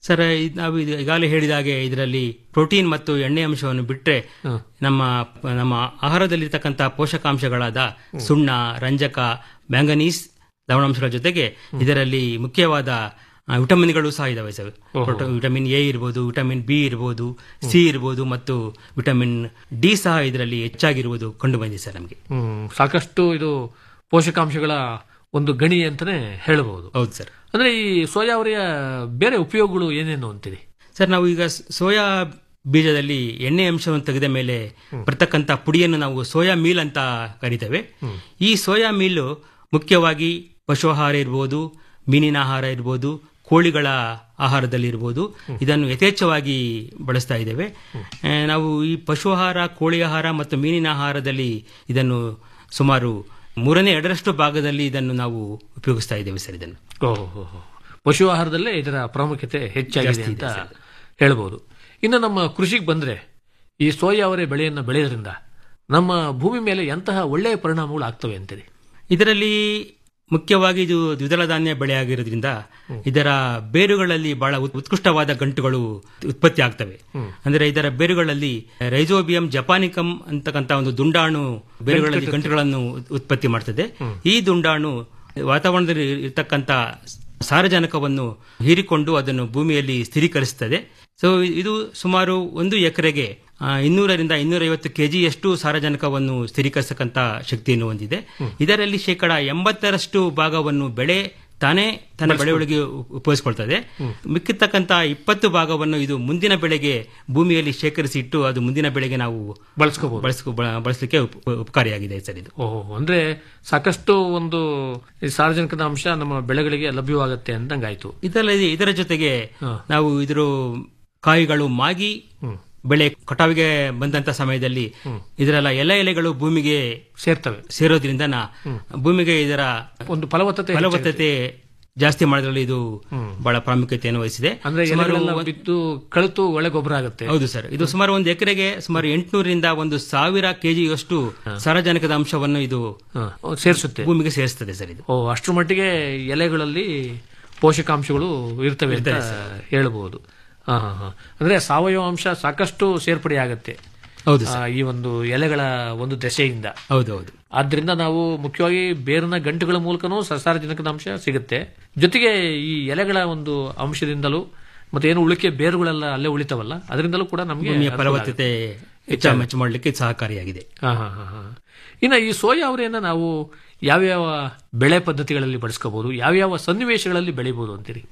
[SPEAKER 15] ಸರ್ ಇದ್- ನಾವು ಇದು ಈಗಾಗಲೇ ಹೇಳಿದ ಹಾಗೆ ಇದರಲ್ಲಿ ಪ್ರೋಟೀನ್ ಮತ್ತು ಎಣ್ಣೆ ಅಂಶವನ್ನು ಬಿಟ್ಟರೆ ನಮ್ಮ ನಮ್ಮ ಆಹಾರದಲ್ಲಿರ್ತಕ್ಕಂಥ ಪೋಷಕಾಂಶಗಳಾದ ಸುಣ್ಣ ರಂಜಕ ಮ್ಯಾಂಗನೀಸ್ ಲವಣಾಂಶಗಳ ಜೊತೆಗೆ ಇದರಲ್ಲಿ ಮುಖ್ಯವಾದ ಆ, ವಿಟಮಿನ್ಗಳು ಸಹ ಇದಾವೆ ಸರ್ ಪ್ರೋಟೋ- ವಿಟಮಿನ್ ಎ ಇರ್ಬೋದು ವಿಟಮಿನ್ ಬಿ ಇರ್ಬೋದು ಸಿ ಇರ್ಬೋದು ಮತ್ತು ವಿಟಮಿನ್ ಡಿ ಸಹ ಇದರಲ್ಲಿ ಹೆಚ್ಚಾಗಿರುವುದು ಕಂಡು ಬಂದಿದೆ ಸರ್ ನಮಗೆ
[SPEAKER 14] ಹ್ಮ್ ಸಾಕಷ್ಟು ಇದು ಪೋಷಕಾಂಶಗಳ ಒಂದು ಗಣಿ ಅಂತಾನೆ ಹೇಳಬಹುದು
[SPEAKER 15] ಹೌದು ಸರ್
[SPEAKER 14] ಅಂದ್ರೆ ಈ ಸೋಯಾವರಿಯ ಬೇರೆ ಉಪಯೋಗಗಳು ಏನೇನು ಅಂತೀರಿ
[SPEAKER 15] ಸರ್ ನಾವು ಈಗ ಸ್- ಸೋಯಾ ಬೀಜದಲ್ಲಿ ಎಣ್ಣೆ ಅಂಶವನ್ನು ತೆಗೆದ ಮೇಲೆ ಬರ್ತಕ್ಕಂಥ ಪುಡಿಯನ್ನು ನಾವು ಸೋಯಾ ಮೀಲ್ ಅಂತ ಕರಿತೇವೆ ಈ ಸೋಯಾ ಮೀಲು ಮುಖ್ಯವಾಗಿ ಪಶು ಆಹಾರ ಇರ್ಬೋದು ಮೀನಿನ ಆಹಾರ ಇರ್ಬೋದು ಕೋಳಿಗಳ ಆಹಾರದಲ್ಲಿ ಇರ್ಬೋದು ಇದನ್ನು ಯಥೇಚ್ಛವಾಗಿ ಬಳಸ್ತಾ ಇದ್ದೇವೆ ಆ, ನಾವು ಈ ಪಶು ಆಹಾರ ಕೋಳಿ ಆಹಾರ ಮತ್ತು ಮೀನಿನ ಆಹಾರದಲ್ಲಿ ಇದನ್ನು ಸುಮಾರು ಮೂರನೇ ಎರಡರಷ್ಟು ಭಾಗದಲ್ಲಿ ಇದನ್ನು ನಾವು ಉಪಯೋಗಿಸ್ತಾ ಇದ್ದೇವೆ ಸರ್ ಇದನ್ನು
[SPEAKER 14] ಓಹೋ ಪಶು ಆಹಾರದಲ್ಲೇ ಇದರ ಪ್ರಾಮುಖ್ಯತೆ ಹೆಚ್ಚಾಗಿದೆ
[SPEAKER 15] ಜಾಸ್ತಿ ಇದೆ
[SPEAKER 14] ಅಂತ ಹೇಳ್ಬೋದು ಇನ್ನು ನಮ್ಮ ಕೃಷಿಗೆ ಬಂದ್ರೆ ಈ ಸೋಯಾವರೆ ಬೆಳೆಯನ್ನು ಬೆಳೆಯೋದ್ರಿಂದ ನಮ್ಮ ಭೂಮಿ ಮೇಲೆ ಎಂತಹ ಒಳ್ಳೆಯ ಪರಿಣಾಮಗಳು ಆಗ್ತವೆ ಅಂತೀರಿ
[SPEAKER 15] ಇದರಲ್ಲಿ ಮುಖ್ಯವಾಗಿ ಇದು ದ್ವಿದಳ ಧಾನ್ಯ ಬೆಳೆ ಆಗಿರೋದ್ರಿಂದ ಇದರ ಬೇರುಗಳಲ್ಲಿ ಬಹಳ ಉತ್- ಉತ್ಕೃಷ್ಟವಾದ ಗಂಟುಗಳು ಉತ್ಪತ್ತಿ ಆಗ್ತವೆ ಅಂದ್ರೆ ಇದರ ಬೇರುಗಳಲ್ಲಿ ರೈಜೋಬಿಯಂ ಜಪಾನಿಕಮ್ ಅಂತಕ್ಕಂಥ ಒಂದು ದುಂಡಾಣು ಬೇರುಗಳಲ್ಲಿ
[SPEAKER 14] ಗಂಟು
[SPEAKER 15] ಗಂಟುಗಳನ್ನು ಉತ್- ಉತ್ಪತ್ತಿ ಮಾಡ್ತದೆ ಈ ದುಂಡಾಣು ವಾತಾವರಣದಲ್ಲಿ ಇರತಕ್ಕಂಥ ಸಾರಜನಕವನ್ನು ಹೀರಿಕೊಂಡು ಅದನ್ನು ಭೂಮಿಯಲ್ಲಿ ಸ್ಥಿರೀಕರಿಸುತ್ತದೆ ಸೊ ಇದು ಸುಮಾರು ಒಂದು ಎಕರೆಗೆ ಆ, ಇನ್ನೂರರಿಂದ ಇನ್ನೂರೈವತ್ತು ಕೆಜಿಯಷ್ಟು ಸಾರಜನಕವನ್ನು ಸ್ಥಿರೀಕರಿಸತಕ್ಕಂಥ ಶಕ್ತಿಯನ್ನು ಹೊಂದಿದೆ ಇದರಲ್ಲಿ ಶೇಕಡ ಎಂಬತ್ತರಷ್ಟು ಭಾಗವನ್ನು ಬೆಳೆ ತಾನೇ ತನ್ನ ಬೆಳೆಯೊಳಗೆ ಉ- ಉಪಯೋಗಿಸ್ಕೊಳ್ತದೆ ಮಿಕ್ಕಿರ್ತಕ್ಕಂಥ ಇಪ್ಪತ್ತು ಭಾಗವನ್ನು ಇದು ಮುಂದಿನ ಬೆಳೆಗೆ ಭೂಮಿಯಲ್ಲಿ ಶೇಖರಿಸಿ ಇಟ್ಟು ಅದು ಮುಂದಿನ ಬೆಳೆಗೆ ನಾವು
[SPEAKER 14] ಬಳಸ್ಕೋಬಹುದು
[SPEAKER 15] ಬಳಸ್ಕೊ ಬ- ಬಳಸಲಿಕ್ಕೆ ಉಪ- ಉಪಕಾರಿಯಾಗಿದೆ ಸರ್ ಇದು
[SPEAKER 14] ಓಹೋ ಅಂದ್ರೆ ಸಾಕಷ್ಟು ಒಂದು ಈ ಸಾರ್ವಜನಿಕದ ಅಂಶ ನಮ್ಮ ಬೆಳೆಗಳಿಗೆ ಲಭ್ಯವಾಗುತ್ತೆ ಅಂದಂಗಾಯ್ತು
[SPEAKER 15] ಇದಲ್ಲದೆ ಇದರ ಜೊತೆಗೆ ನಾವು ಇದ್ರ ಕಾಯಿಗಳು ಮಾಗಿ ಬೆಳೆ ಕಟಾವಿಗೆ ಬಂದಂತ ಸಮಯದಲ್ಲಿ ಇದರೆಲ್ಲ ಎಲೆ ಎಲೆಗಳು ಭೂಮಿಗೆ
[SPEAKER 14] ಸೇರ್ತವೆ
[SPEAKER 15] ಸೇರೋದ್ರಿಂದ ನಾ- ಭೂಮಿಗೆ ಇದರ
[SPEAKER 14] ಒಂದು ಫಲವತ್ತತೆ
[SPEAKER 15] ಫಲವತ್ತತೆ ಜಾಸ್ತಿ ಮಾಡೋದ್ರಲ್ಲಿ ಇದು ಬಹಳ ಪ್ರಾಮುಖ್ಯತೆಯನ್ನು ವಹಿಸಿದೆ
[SPEAKER 14] ಅಂದ್ರೆ
[SPEAKER 15] ಸುಮಾರು
[SPEAKER 14] ಎಲೆಗಳೆಲ್ಲ
[SPEAKER 15] ಒಂದ್-
[SPEAKER 14] ಬಿದ್ದು ಕಳೆತು ಒಳ್ಳೆ ಗೊಬ್ಬರ ಆಗುತ್ತೆ
[SPEAKER 15] ಹೌದು ಸರ್ ಇದು ಸುಮಾರು ಒಂದು ಎಕರೆಗೆ ಸುಮಾರು ಎಂಟುನೂರಿಂದ ಒಂದು ಸಾವಿರ ಕೆಜಿಯಷ್ಟು ಸಾರಜನಕದ ಅಂಶವನ್ನು ಇದು
[SPEAKER 14] ಸೇರಿಸುತ್ತೆ
[SPEAKER 15] ಭೂಮಿಗೆ ಸೇರಿಸ್ತದೆ ಸರ್ ಇದು
[SPEAKER 14] ಓ ಅಷ್ಟರ ಮಟ್ಟಿಗೆ ಎಲೆಗಳಲ್ಲಿ ಪೋಷಕಾಂಶಗಳು ಇರ್ತವೆ ಅಂತ
[SPEAKER 15] ಇರ್ತವೆ ಸರ್.
[SPEAKER 14] ಹೇಳ್ಬೋದು ಹಾ ಹಾ ಹಾ ಅಂದ್ರೆ ಸಾವಯವ ಅಂಶ ಸಾಕಷ್ಟು ಸೇರ್ಪಡೆ ಆಗತ್ತೆ
[SPEAKER 15] ಹೌದು
[SPEAKER 14] ಆ, ಈ ಒಂದು ಎಲೆಗಳ ಒಂದು ದೆಸೆಯಿಂದ
[SPEAKER 15] ಹೌದೌದು
[SPEAKER 14] ಆದ್ರಿಂದ ನಾವು ಮುಖ್ಯವಾಗಿ ಬೇರಿನ ಗಂಟುಗಳ ಮೂಲಕನೂ ಸಸಾರಜನಕದ ಅಂಶ ಸಿಗುತ್ತೆ ಜೊತೆಗೆ ಈ ಎಲೆಗಳ ಒಂದು ಅಂಶದಿಂದಲೂ ಮತ್ತೆ ಏನು ಉಳಿಕೆ ಬೇರುಗಳೆಲ್ಲ ಅಲ್ಲೇ ಉಳಿತಾವಲ್ಲ ಅದರಿಂದಲೂ ಕೂಡ ನಮಗೆ
[SPEAKER 15] ಭೂಮಿಯ
[SPEAKER 14] ಅನುಕೂಲ
[SPEAKER 15] ಫಲವತ್ತತೆ
[SPEAKER 14] ಆಗುತ್ತೆ.
[SPEAKER 15] ಹೆಚ್ಚು ಮಾಡಲಿಕ್ಕೆ ಸಹಕಾರಿಯಾಗಿದೆ
[SPEAKER 14] ಹಾ ಹಾ ಹಾ ಹಾ ಇನ್ನು ಈ ಸೋಯಾ ಅವರೆಯನ್ನ ನಾವು ಯಾವ್ಯಾವ ಬೆಳೆ ಪದ್ಧತಿಗಳಲ್ಲಿ ಬಳಸ್ಕೋಬಹುದು ಯಾವ್ಯಾವ ಸನ್ನಿವೇಶಗಳಲ್ಲಿ ಬೆಳಿಬಹುದು ಅಂತೀರಿ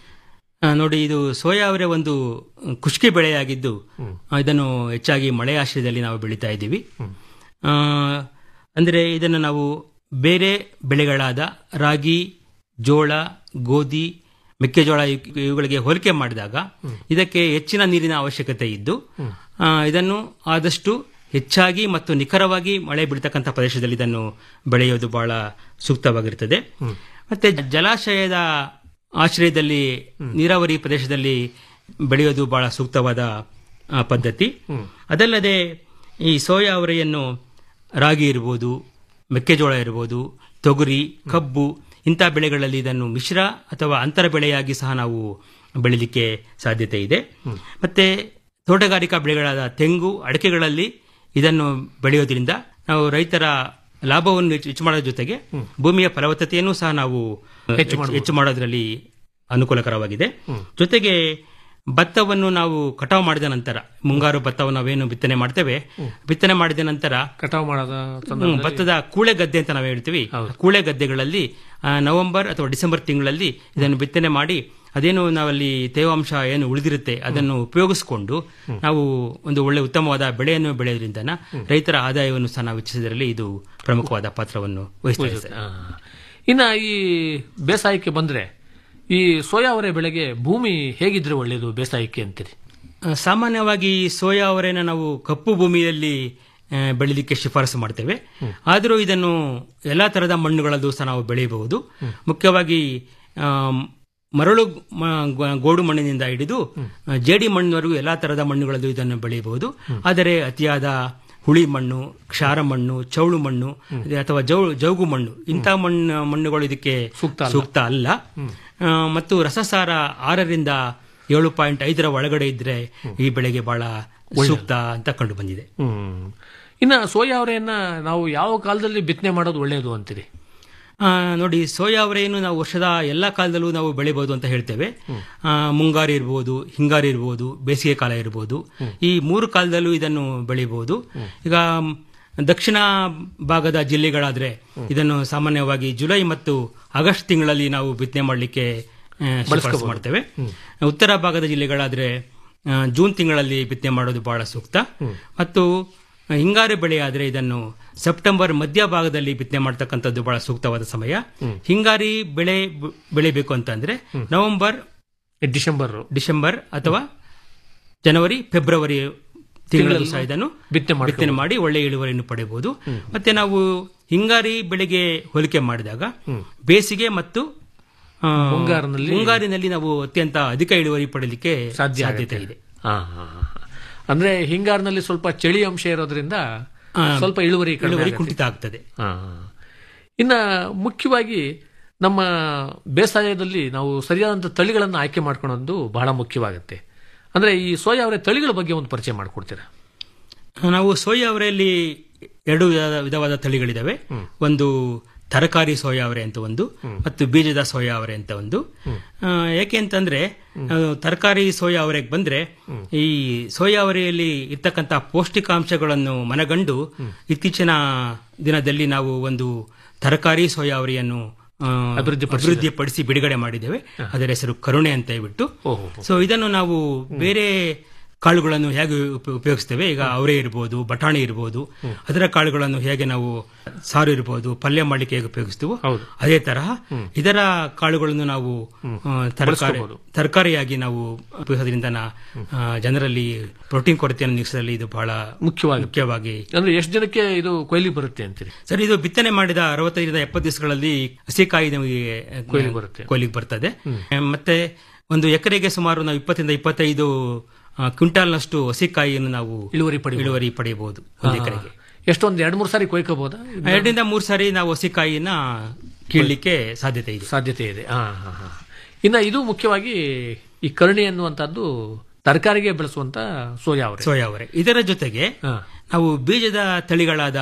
[SPEAKER 15] ಆ, ನೋಡಿ ಇದು ಸೋಯಾ ಅವರೇ ಒಂದು ಕುಷ್ಕಿ ಬೆಳೆಯಾಗಿದ್ದು ಆ, ಇದನ್ನು ಹೆಚ್ಚಾಗಿ ಮಳೆ ಆಶ್ರಯದಲ್ಲಿ ನಾವು ಬೆಳೀತಾ ಇದ್ದೀವಿ ಆ, ಅಂದ್ರೆ ಇದನ್ನು ನಾವು ಬೇರೆ ಬೆಳೆಗಳಾದ ರಾಗಿ ಜೋಳ ಗೋಧಿ ಮೆಕ್ಕೆಜೋಳ ಇವ್- ಇವುಗಳಿಗೆ ಹೋಲಿಕೆ ಮಾಡಿದಾಗ ಇದಕ್ಕೆ ಹೆಚ್ಚಿನ ನೀರಿನ ಅವಶ್ಯಕತೆ ಇದ್ದು ಆ, ಇದನ್ನು ಆದಷ್ಟು ಹೆಚ್ಚಾಗಿ ಮತ್ತು ನಿಖರವಾಗಿ ಮಳೆ ಬೀಳ್ತಕ್ಕಂಥ ಪ್ರದೇಶದಲ್ಲಿ ಇದನ್ನು ಬೆಳೆಯೋದು ಬಹಳ ಸೂಕ್ತವಾಗಿರುತ್ತದೆ ಮತ್ತೆ ಜಲಾಶಯದ ಆಶ್ರಯದಲ್ಲಿ ನೀರಾವರಿ ಪ್ರದೇಶದಲ್ಲಿ ಬೆಳೆಯೋದು ಬಹಳ ಸೂಕ್ತವಾದ ಆ, ಪದ್ಧತಿ ಅದಲ್ಲದೆ ಈ ಸೋಯಾ ಅವರೆಯನ್ನು ರಾಗಿ ಇರ್ಬೋದು ಮೆಕ್ಕೆಜೋಳ ಇರ್ಬೋದು ತೊಗರಿ ಕಬ್ಬು ಇಂಥ ಬೆಳೆಗಳಲ್ಲಿ ಇದನ್ನು ಮಿಶ್ರ ಅಥವಾ ಅಂತರ ಬೆಳೆಯಾಗಿ ಸಹ ನಾವು ಬೆಳಿಲಿಕ್ಕೆ ಸಾಧ್ಯತೆ ಇದೆ ಮತ್ತೆ ತೋಟಗಾರಿಕಾ ಬೆಳೆಗಳಾದ ತೆಂಗು ಅಡಿಕೆಗಳಲ್ಲಿ ಇದನ್ನು ಬೆಳೆಯೋದ್ರಿಂದ ನಾವು ರೈತರ ಲಾಭವನ್ನು ಹೆಚ್ಚು ಹೆಚ್ಚು ಮಾಡೋದ್ರ ಜೊತೆಗೆ ಭೂಮಿಯ ಫಲವತ್ತತೆಯನ್ನು ಸಹ ನಾವು
[SPEAKER 14] ಹೆಚ್ಚು ಮಾಡ್ಬೋದು.
[SPEAKER 15] ಹೆಚ್ಚು ಮಾಡೋದ್ರಲ್ಲಿ ಅನುಕೂಲಕರವಾಗಿದೆ ಜೊತೆಗೆ ಭತ್ತವನ್ನು ನಾವು ಕಟಾವು ಮಾಡಿದ ನಂತರ ಮುಂಗಾರು ಭತ್ತವನ್ನು ನಾವೇನು ಬಿತ್ತನೆ ಮಾಡ್ತೇವೆ ಬಿತ್ತನೆ ಮಾಡಿದ ನಂತರ
[SPEAKER 14] ಕಟಾವು ಮಾಡದ
[SPEAKER 15] ಹ್ಮ್, ಭತ್ತದ ಕೂಳೆ ಗದ್ದೆ ಅಂತ ನಾವು ಹೇಳ್ತೀವಿ ಕೂಳೆ ಗದ್ದೆಗಳಲ್ಲಿ ಆ, ನವೆಂಬರ್ ಅಥವಾ ಡಿಸೆಂಬರ್ ತಿಂಗಳಲ್ಲಿ ಇದನ್ನು ಬಿತ್ತನೆ ಮಾಡಿ ಅದೇನು ನಾವಲ್ಲಿ ತೇವಾಂಶ ಏನು ಉಳಿದಿರುತ್ತೆ ಅದನ್ನು ಉಪಯೋಗಿಸಿಕೊಂಡು ನಾವು ಒಂದು ಒಳ್ಳೆ ಉತ್ತಮವಾದ ಬೆಳೆಯನ್ನು ಬೆಳೆಯೋದ್ರಿಂದ ರೈತರ ಆದಾಯವನ್ನು ಸಹ ನಾವು ಹೆಚ್ಚಿಸೋದ್ರಲ್ಲಿ ಇದು ಪ್ರಮುಖವಾದ ಪಾತ್ರವನ್ನು ವಹಿಸ್ತದೆ ಸರ್.
[SPEAKER 14] ಆ. ಇನ್ನ ಈ ಬೇಸಾಯಕ್ಕೆ ಬಂದ್ರೆ ಈ ಸೋಯಾ ಅವರೆ ಬೆಳೆಗೆ ಭೂಮಿ ಹೇಗಿದ್ರೆ ಒಳ್ಳೇದು ಬೇಸಾಯಕ್ಕೆ ಅಂತೀರಿ
[SPEAKER 15] ಆ, ಸಾಮಾನ್ಯವಾಗಿ ಸೋಯಾ ಅವರೆನ ನಾವು ಕಪ್ಪು ಭೂಮಿಯಲ್ಲಿ ಆ, ಬೆಳಿಲಿಕ್ಕೆ ಶಿಫಾರಸು ಮಾಡ್ತೇವೆ ಆದರೂ ಇದನ್ನು ಎಲ್ಲಾ ತರಹದ ಮಣ್ಣುಗಳಲ್ಲೂ ಸಹ ನಾವು ಬೆಳೆಯಬಹುದು ಮುಖ್ಯವಾಗಿ ಆ, ಮರಳು ಮ- ಗೋ- ಗೋಡು ಮಣ್ಣಿನಿಂದ ಹಿಡಿದು ಆ, ಜೇಡಿ ಮಣ್ಣಿನವರೆಗೂ ಎಲ್ಲಾ ತರಹದ ಮಣ್ಣುಗಳಲ್ಲೂ ಇದನ್ನು ಬೆಳೆಯಬಹುದು ಆದರೆ ಅತಿಯಾದ ಹುಳಿ ಮಣ್ಣು ಕ್ಷಾರ ಮಣ್ಣು ಚೌಳು ಮಣ್ಣು ಅಥವಾ ಜೌ ಜೌಗು ಮಣ್ಣು ಇಂಥ ಮಣ್ಣು ಮಣ್ಣುಗಳು ಇದಕ್ಕೆ ಸೂಕ್ತ ಅಲ್ಲ ಆ, ಮತ್ತು ರಸಸಾರ ಆರರಿಂದ ಏಳು ಪಾಯಿಂಟ್ ಐದರ ಒಳಗಡೆ ಇದ್ರೆ ಈ ಬೆಳೆಗೆ ಬಹಳ ಸೂಕ್ತ ಅಂತ ಕಂಡು ಬಂದಿದೆ
[SPEAKER 14] ಹ್ಮ್ ಇನ್ನ ಸೋಯಾ ಅವರೆಯನ್ನ ನಾವು ಯಾವ ಕಾಲದಲ್ಲಿ ಬಿತ್ತನೆ ಮಾಡೋದು ಒಳ್ಳೆಯದು ಅಂತೀರಿ
[SPEAKER 15] ಆ, ನೋಡಿ ಸೋಯಾ ಅವರೆಯನ್ನು ನಾವು ವರ್ಷದ ಎಲ್ಲ ಕಾಲದಲ್ಲೂ ನಾವು ಬೆಳಿಬಹುದು ಅಂತ ಹೇಳ್ತೇವೆ ಆ, ಮುಂಗಾರು ಇರ್ಬೋದು ಹಿಂಗಾರು ಇರ್ಬೋದು ಬೇಸಿಗೆ ಕಾಲ ಇರ್ಬೋದು ಈ ಮೂರು ಕಾಲದಲ್ಲೂ ಇದನ್ನು ಬೆಳಿಬಹುದು ಈಗ ಮ್, ದಕ್ಷಿಣ ಭಾಗದ ಜಿಲ್ಲೆಗಳಾದ್ರೆ ಇದನ್ನು ಸಾಮಾನ್ಯವಾಗಿ ಜುಲೈ ಮತ್ತು ಆಗಸ್ಟ್ ತಿಂಗಳಲ್ಲಿ ನಾವು ಬಿತ್ತನೆ ಮಾಡಲಿಕ್ಕೆ
[SPEAKER 14] ಬಳಸ್ಕೋಬಹುದು.
[SPEAKER 15] ಮಾಡ್ತೇವೆ ಉತ್ತರ ಭಾಗದ ಜಿಲ್ಲೆಗಳಾದ್ರೆ ಆ, ಜೂನ್ ತಿಂಗಳಲ್ಲಿ ಬಿತ್ತನೆ ಮಾಡೋದು ಬಹಳ ಸೂಕ್ತ ಮತ್ತು ಹಿಂಗಾರು ಬೆಳೆ ಆದ್ರೆ ಇದನ್ನು ಸೆಪ್ಟೆಂಬರ್ ಮಧ್ಯಭಾಗದಲ್ಲಿ ಬಿತ್ತನೆ ಮಾಡ್ತಕ್ಕಂಥದ್ದು ಬಹಳ ಸೂಕ್ತವಾದ ಸಮಯ ಹಿಂಗಾರಿ ಬೆಳೆ ಬ- ಬೆಳಿಬೇಕು ಅಂತಂದ್ರೆ ನವೆಂಬರ್
[SPEAKER 14] ಡಿಸೆಂಬರ್
[SPEAKER 15] ಡಿಸೆಂಬರ್ ಅಥವಾ ಜನವರಿ ಫೆಬ್ರವರಿ ತಿಂಗಳಲ್ಲಿ ಸಹ
[SPEAKER 14] ತಿಂಗಳಲ್ಲಿ
[SPEAKER 15] ಇದನ್ನು
[SPEAKER 14] ಬಿತ್ತನೆ ಮಾಡ್ಕೋಬಹುದು.
[SPEAKER 15] ಬಿತ್ತನೆ ಮಾಡಿ ಒಳ್ಳೆ ಇಳುವರಿಯನ್ನು ಪಡೆಯಬಹುದು ಮತ್ತೆ ನಾವು ಹಿಂಗಾರಿ ಬೆಳೆಗೆ ಹೋಲಿಕೆ ಮಾಡಿದಾಗ ಬೇಸಿಗೆ ಮತ್ತು ಆ,
[SPEAKER 14] ಮುಂಗಾರಿನಲ್ಲಿ-
[SPEAKER 15] ಮುಂಗಾರಿನಲ್ಲಿ ನಾವು ಅತ್ಯಂತ ಅಧಿಕ ಇಳುವರಿ ಪಡೆಯಲಿಕ್ಕೆ
[SPEAKER 14] ಸಾಧ್ಯ
[SPEAKER 15] ಸಾಧ್ಯತೆ
[SPEAKER 14] ಆಗತ್ತೆ.
[SPEAKER 15] ಇದೆ
[SPEAKER 14] ಹಾ, ಹಾ, ಹಾ. ಅಂದ್ರೆ ಹಿಂಗಾರಿನಲ್ಲಿ ಸ್ವಲ್ಪ ಚಳಿ ಅಂಶ ಇರೋದ್ರಿಂದ
[SPEAKER 15] ಆ,
[SPEAKER 14] ಸ್ವಲ್ಪ ಇಳುವರಿ ಕಡಿಮೆ
[SPEAKER 15] ಇಳುವರಿ
[SPEAKER 14] ಆಗತ್ತೆ.
[SPEAKER 15] ಕುಂಠಿತ ಆಗ್ತದೆ
[SPEAKER 14] ಹಾ, ಹಾ. ಇನ್ನ ಮುಖ್ಯವಾಗಿ ನಮ್ಮ ಬೇಸಾಯದಲ್ಲಿ ನಾವು ಸರಿಯಾದಂಥ ತಳಿಗಳನ್ನು ಆಯ್ಕೆ ಮಾಡ್ಕೊಳ್ಳೋದು ಬಹಳ ಮುಖ್ಯವಾಗುತ್ತೆ ಅಂದ್ರೆ ಈ ಸೋಯಾ ಅವರ ತಳಿಗಳ ಬಗ್ಗೆ ಒಂದು ಪರಿಚಯ ಮಾಡ್ಕೊಡ್ತೀರಾ
[SPEAKER 15] ನಾವು ಸೋಯಾ ಅವರೆಯಲ್ಲಿ ಎರಡು ವಿಧ- ವಿಧವಾದ ತಳಿಗಳಿದಾವೆ ಒಂದು ತರಕಾರಿ ಸೋಯಾ ಅವರೆ ಅಂತ ಒಂದು ಮತ್ತು ಬೀಜದ ಸೋಯಾ ಅವರೆ ಅಂತ ಒಂದು ಆ, ಯಾಕೆ ಅಂತಂದ್ರೆ ನಾವು ತರಕಾರಿ ಸೋಯಾ ಅವರೆಗೆ ಬಂದ್ರೆ ಈ ಸೋಯಾ ಅವರೆಯಲ್ಲಿ ಇರ್ತಕ್ಕಂಥ ಪೌಷ್ಟಿಕಾಂಶಗಳನ್ನು ಮನಗಂಡು ಇತ್ತೀಚಿನ ದಿನದಲ್ಲಿ ನಾವು ಒಂದು ತರಕಾರಿ ಸೋಯಾ ಅವರೆಯನ್ನು ಆ,
[SPEAKER 14] ಅಭಿವೃದ್ಧಿಪಡಿಸಿದೆ.
[SPEAKER 15] ಅಭಿವೃದ್ಧಿಪಡಿಸಿ ಬಿಡುಗಡೆ ಮಾಡಿದ್ದೇವೆ ಅದರ ಹೆಸರು ಕರುಣೆ ಅಂತ ಹೇಳ್ಬಿಟ್ಟು ಸೊ ಇದನ್ನು ನಾವು ಬೇರೆ ಕಾಳುಗಳನ್ನು ಹೇಗೆ ಉಪ- ಉಪಯೋಗಿಸ್ತೇವೆ ಈಗ ಅವರೇ ಇರ್ಬೋದು ಬಟಾಣಿ ಇರ್ಬೋದು ಅದರ ಕಾಳುಗಳನ್ನು ಹೇಗೆ ನಾವು ಸಾರು ಇರ್ಬೋದು ಪಲ್ಯ ಮಾಡಲಿಕ್ಕೆ ಹೇಗೆ ಉಪಯೋಗಿಸ್ತೇವೋ ಅದೇ ತರಹ ಇದರ ಕಾಳುಗಳನ್ನು ನಾವು ಆ, ತರಕಾರಿ
[SPEAKER 14] ಬಳಸ್ಕೋಬಹುದು.
[SPEAKER 15] ತರಕಾರಿಯಾಗಿ ನಾವು ಉಪಯೋಗಿಸೋದ್ರಿಂದ ನಾ- ಆ, ಜನರಲ್ಲಿ ಪ್ರೋಟೀನ್ ಕೊರತೆಯನ್ನು ನೀಗಿಸಲು ಇದು ಬಹಳ
[SPEAKER 14] ಮುಖ್ಯವಾಗಿ
[SPEAKER 15] ಮುಖ್ಯವಾಗಿ
[SPEAKER 14] ಅಂದ್ರೆ ಎಷ್ಟು ಜನಕ್ಕೆ ಇದು ಕೊಯ್ಲಿ ಬರುತ್ತೆ ಅಂತೀರಿ
[SPEAKER 15] ಸರ್ ಇದು ಬಿತ್ತನೆ ಮಾಡಿದ ಅರವತ್ತೈದರಿಂದ ಎಪ್ಪತ್ತು ದಿವಸಗಳಲ್ಲಿ ಹಸಿಕಾಯಿ ನಮಗೆ
[SPEAKER 14] ಕೊಯ್ಲಿಗೆ ಬರುತ್ತೆ.
[SPEAKER 15] ಕೊಯ್ಲಿಗೆ ಬರ್ತದೆ ಮತ್ತೆ ಒಂದು ಎಕರೆಗೆ ಸುಮಾರು ನಾವು ಇಪ್ಪತ್ತರಿಂದ ಇಪ್ಪತ್ತೈದು ಆ, ಕ್ವಿಂಟಾಲ್ನಷ್ಟು ಹಸಿಕಾಯಿಯನ್ನು ನಾವು
[SPEAKER 14] ಇಳುವರಿ ಪಡಿಬಹುದು.
[SPEAKER 15] ಇಳುವರಿ ಪಡೆಯಬಹುದು ಒಂದು ಎಕರೆಗೆ
[SPEAKER 14] ಎಷ್ಟೊಂದು ಎರಡು ಮೂರು ಸಾರಿ ಕೊಯ್ಕೋಬಹುದಾ
[SPEAKER 15] ಎರಡರಿಂದ ಮೂರು ಸಾರಿ ನಾವು ಹಸಿಕಾಯಿನ ಕೀಳಲಿಕ್ಕೆ ಸಾಧ್ಯತೆ ಇದೆ
[SPEAKER 14] ಸಾಧ್ಯತೆ ಇದೆ ಹಾ, ಹಾ, ಹಾ. ಇನ್ನ ಇದು ಮುಖ್ಯವಾಗಿ ಈ ಕರುಣೆ ಅನ್ನುವಂಥದ್ದು ತರಕಾರಿಗೆ ಬೆಳೆಸುವಂತ ಸೋಯಾ ಅವರೆ
[SPEAKER 15] ಸೋಯಾ ಅವರೆ ಇದರ ಜೊತೆಗೆ ನಾವು ಬೀಜದ ತಳಿಗಳಾದ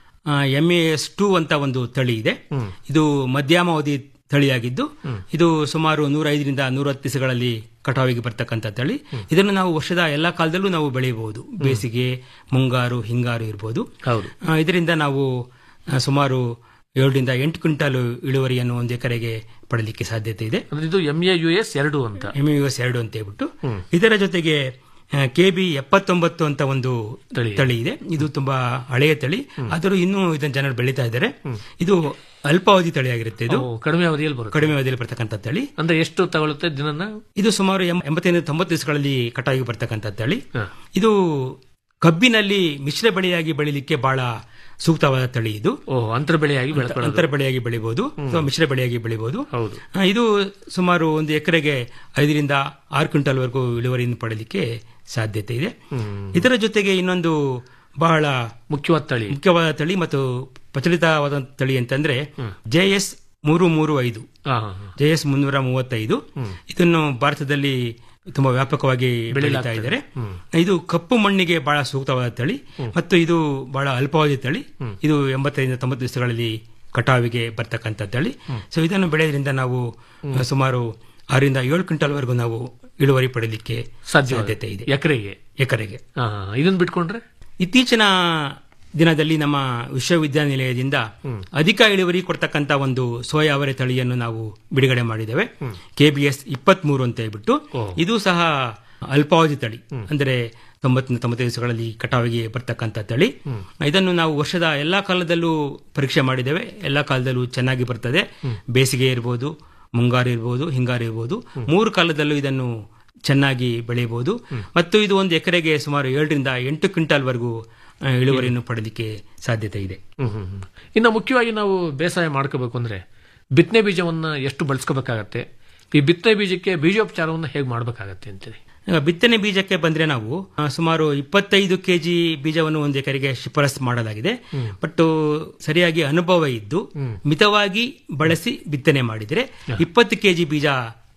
[SPEAKER 15] ಎಂ ಎಸ್ ಟೂ ಅಂತ ಒಂದು ತಳಿ ಇದೆ ಇದು ಮಧ್ಯಮಾವಧಿ ತಳಿಯಾಗಿದ್ದು ಇದು ಸುಮಾರು ನೂರ ಐದರಿಂದ ನೂರತ್ತು ದಿವಸಗಳಲ್ಲಿ ಕಟಾವಿಗೆ ಬರ್ತಕ್ಕಂಥ ತಳಿ ಇದನ್ನು ನಾವು ವರ್ಷದ ಎಲ್ಲಾ ಕಾಲದಲ್ಲೂ ನಾವು ಬೆಳೆಯಬಹುದು ಬೇಸಿಗೆ ಮುಂಗಾರು ಹಿಂಗಾರು ಇರ್ಬೋದು
[SPEAKER 14] ಹೌದು
[SPEAKER 15] ಆ, ಇದರಿಂದ ನಾವು ಆ, ಸುಮಾರು ಏಳರಿಂದ ಎಂಟು ಕ್ವಿಂಟಾಲ್ ಇಳುವರಿಯನ್ನು ಒಂದು ಎಕರೆಗೆ ಪಡಲಿಕ್ಕೆ ಸಾಧ್ಯತೆ ಇದೆ
[SPEAKER 14] ಅಂದ್ರೆ ಇದು ಎಂ ಎ ಯು ಎಸ್ ಎರಡು ಅಂತ
[SPEAKER 15] ಎಂ ಯು ಎಸ್ ಎರಡು ಅಂತ ಹೇಳ್ಬಿಟ್ಟು ಇದರ ಜೊತೆಗೆ ಕೆ ಬಿ ಎಪ್ಪತ್ತೊಂಬತ್ತು ಅಂತ ಒಂದು ತಳಿ ಇದೆ ಇದು ತುಂಬಾ ಹಳೆಯ ತಳಿ ಆದರೂ ಇನ್ನೂ ಇದನ್ನು ಜನರು ಬೆಳೀತಾ ಇದ್ದಾರೆ ಇದು ಅಲ್ಪಾವಧಿ ತಳಿಯಾಗಿರುತ್ತೆ ಇದು
[SPEAKER 14] ಓ, ಕಡಿಮೆ ಅವಧಿಯಲ್ಲಿ ಬರುತ್ತೆ
[SPEAKER 15] ಕಡಿಮೆ ಅವಧಿಯಲ್ಲಿ ಬರ್ತಕ್ಕಂಥ ತಳಿ
[SPEAKER 14] ಅಂದ್ರೆ ಎಷ್ಟು ತಗೊಳುತ್ತೆ ದಿನನ
[SPEAKER 15] ಇದು ಸುಮಾರು ಎಂ- ಎಂಬತ್ತೈದು ತೊಂಬತ್ತು ದಿವಸಗಳಲ್ಲಿ ಕಟಾವಿಗೆ ಬರ್ತಕ್ಕಂಥ ತಳಿ ಇದು ಕಬ್ಬಿನಲ್ಲಿ ಮಿಶ್ರ ಬೆಳೆಯಾಗಿ ಬೆಳಿಲಿಕ್ಕೆ ಬಹಳ ಸೂಕ್ತವಾದ ತಳಿ ಇದು
[SPEAKER 14] ಓ ಅಂತರ ಬೆಳೆಯಾಗಿ ಬೆಳ್ಕೊಳ್ಳೋದು.
[SPEAKER 15] ಅಂತರ ಬೆಳೆಯಾಗಿ ಬೆಳಿಬಹುದು ಅಥವಾ ಮಿಶ್ರ ಬೆಳೆಯಾಗಿ ಬೆಳಿಬಹುದು
[SPEAKER 14] ಹೌದು
[SPEAKER 15] ಆ, ಇದು ಸುಮಾರು ಒಂದು ಎಕರೆಗೆ ಐದರಿಂದ ಆರು ಕ್ವಿಂಟಲ್ ವರೆಗೂ ಇಳುವರಿಯನ್ನು ಪಡೆಯಲಿಕ್ಕೆ ಸಾಧ್ಯತೆ ಇದೆ ಇದರ ಜೊತೆಗೆ ಇನ್ನೊಂದು ಬಹಳ
[SPEAKER 14] ಮುಖ್ಯವಾದ ತಳಿ
[SPEAKER 15] ಮುಖ್ಯವಾದ ತಳಿ ಮತ್ತು ಪ್ರಚಲಿತವಾದ ತಳಿ ಅಂತಂದ್ರೆ ಜೆ ಎಸ್ ಮೂರು ಮೂರು ಐದು
[SPEAKER 14] ಹಾ, ಹಾ, ಹಾ.
[SPEAKER 15] ಜೆ ಎಸ್ ಮುನ್ನೂರ ಮೂವತ್ತೈದು ಇದನ್ನು ಭಾರತದಲ್ಲಿ ತುಂಬಾ ವ್ಯಾಪಕವಾಗಿ ಬೆಳೀತಾ
[SPEAKER 14] ಬೆಳೆಯಲಾಗ್ತದೆ.
[SPEAKER 15] ಇದ್ದಾರೆ ಇದು ಕಪ್ಪು ಮಣ್ಣಿಗೆ ಬಹಳ ಸೂಕ್ತವಾದ ತಳಿ ಮತ್ತು ಇದು ಬಹಳ ಅಲ್ಪಾವಧಿ ತಳಿ ಇದು ಎಂಬತ್ತೈದರಿಂದ ತೊಂಬತ್ತು ದಿವಸಗಳಲ್ಲಿ ಕಟಾವಿಗೆ ಬರ್ತಕ್ಕಂಥ ತಳಿ ಸೊ ಇದನ್ನು ಬೆಳೆಯೋದ್ರಿಂದ ನಾವು ಆ, ಸುಮಾರು ಆರರಿಂದ ಏಳು ಕ್ವಿಂಟಲ್ ವರೆಗೂ ನಾವು ಇಳುವರಿ ಪಡೆಯಲಿಕ್ಕೆ
[SPEAKER 14] ಸಾಧ್ಯ
[SPEAKER 15] ಸಾಧ್ಯತೆ ಇದೆ
[SPEAKER 14] ಎಕರೆಗೆ
[SPEAKER 15] ಎಕರೆಗೆ
[SPEAKER 14] ಹಾ, ಹಾ. ಇದನ್ನ ಬಿಟ್ಕೊಂಡ್ರೆ
[SPEAKER 15] ಇತ್ತೀಚಿನ ದಿನದಲ್ಲಿ ನಮ್ಮ ವಿಶ್ವವಿದ್ಯಾನಿಲಯದಿಂದ ಅಧಿಕ ಇಳುವರಿ ಕೊಡ್ತಕ್ಕಂಥ ಒಂದು ಸೋಯಾ ಅವರೆ ತಳಿಯನ್ನು ನಾವು ಬಿಡುಗಡೆ ಮಾಡಿದ್ದೇವೆ ಕೆಬಿಎಸ್ ಇಪ್ಪತ್ತ್ ಮೂರು ಅಂತ ಹೇಳ್ಬಿಟ್ಟು ಇದು ಸಹ ಅಲ್ಪಾವಧಿ ತಳಿ ಅಂದರೆ ತೊಂಬತ್ತು ತೊಂಬತ್ತೈದು ದಿವಸಗಳಲ್ಲಿ ಕಟಾವಿಗೆ ಬರ್ತಕ್ಕಂಥ ತಳಿ ಇದನ್ನು ನಾವು ವರ್ಷದ ಎಲ್ಲಾ ಕಾಲದಲ್ಲೂ ಪರೀಕ್ಷೆ ಮಾಡಿದ್ದೇವೆ ಎಲ್ಲಾ ಕಾಲದಲ್ಲೂ ಚೆನ್ನಾಗಿ ಬರ್ತದೆ ಬೇಸಿಗೆ ಇರ್ಬೋದು ಮುಂಗಾರು ಇರ್ಬೋದು ಹಿಂಗಾರು ಇರ್ಬೋದು ಮೂರು ಕಾಲದಲ್ಲೂ ಇದನ್ನು ಚೆನ್ನಾಗಿ ಬೆಳೆಯಬಹುದು ಮತ್ತು ಇದು ಒಂದು ಎಕರೆಗೆ ಸುಮಾರು ಏಳರಿಂದ ಎಂಟು ಕ್ವಿಂಟಾಲ್ ವರೆಗೂ ಆ, ಇಳುವರಿಯನ್ನು ಪಡೆಯಲಿಕ್ಕೆ ಸಾಧ್ಯತೆ ಇದೆ
[SPEAKER 14] ಹ್ಮ್, ಹ್ಮ್, ಹ್ಮ್. ಇನ್ನು ಮುಖ್ಯವಾಗಿ ನಾವು ಬೇಸಾಯ ಮಾಡ್ಕೋಬೇಕು ಅಂದ್ರೆ ಬಿತ್ತನೆ ಬೀಜವನ್ನ ಎಷ್ಟು ಬಳಸ್ಕೋಬೇಕಾಗತ್ತೆ ಈ ಬಿತ್ತನೆ ಬೀಜಕ್ಕೆ ಬೀಜೋಪಚಾರವನ್ನ ಹೇಗೆ ಮಾಡ್ಬೇಕಾಗತ್ತೆ ಅಂತೀರಿ
[SPEAKER 15] ಈಗ ಬಿತ್ತನೆ ಬೀಜಕ್ಕೆ ಬಂದ್ರೆ ನಾವು ಆ, ಸುಮಾರು ಇಪ್ಪತ್ತೈದು ಕೆಜಿ ಬೀಜವನ್ನು ಒಂದು ಎಕರೆಗೆ ಶಿಫಾರಸ್ ಮಾಡಲಾಗಿದೆ ಬಟ್ ಸರಿಯಾಗಿ ಅನುಭವ ಇದ್ದು ಮಿತವಾಗಿ ಬಳಸಿ ಬಿತ್ತನೆ ಮಾಡಿದರೆ ಇಪ್ಪತ್ತು ಕೆಜಿ ಬೀಜ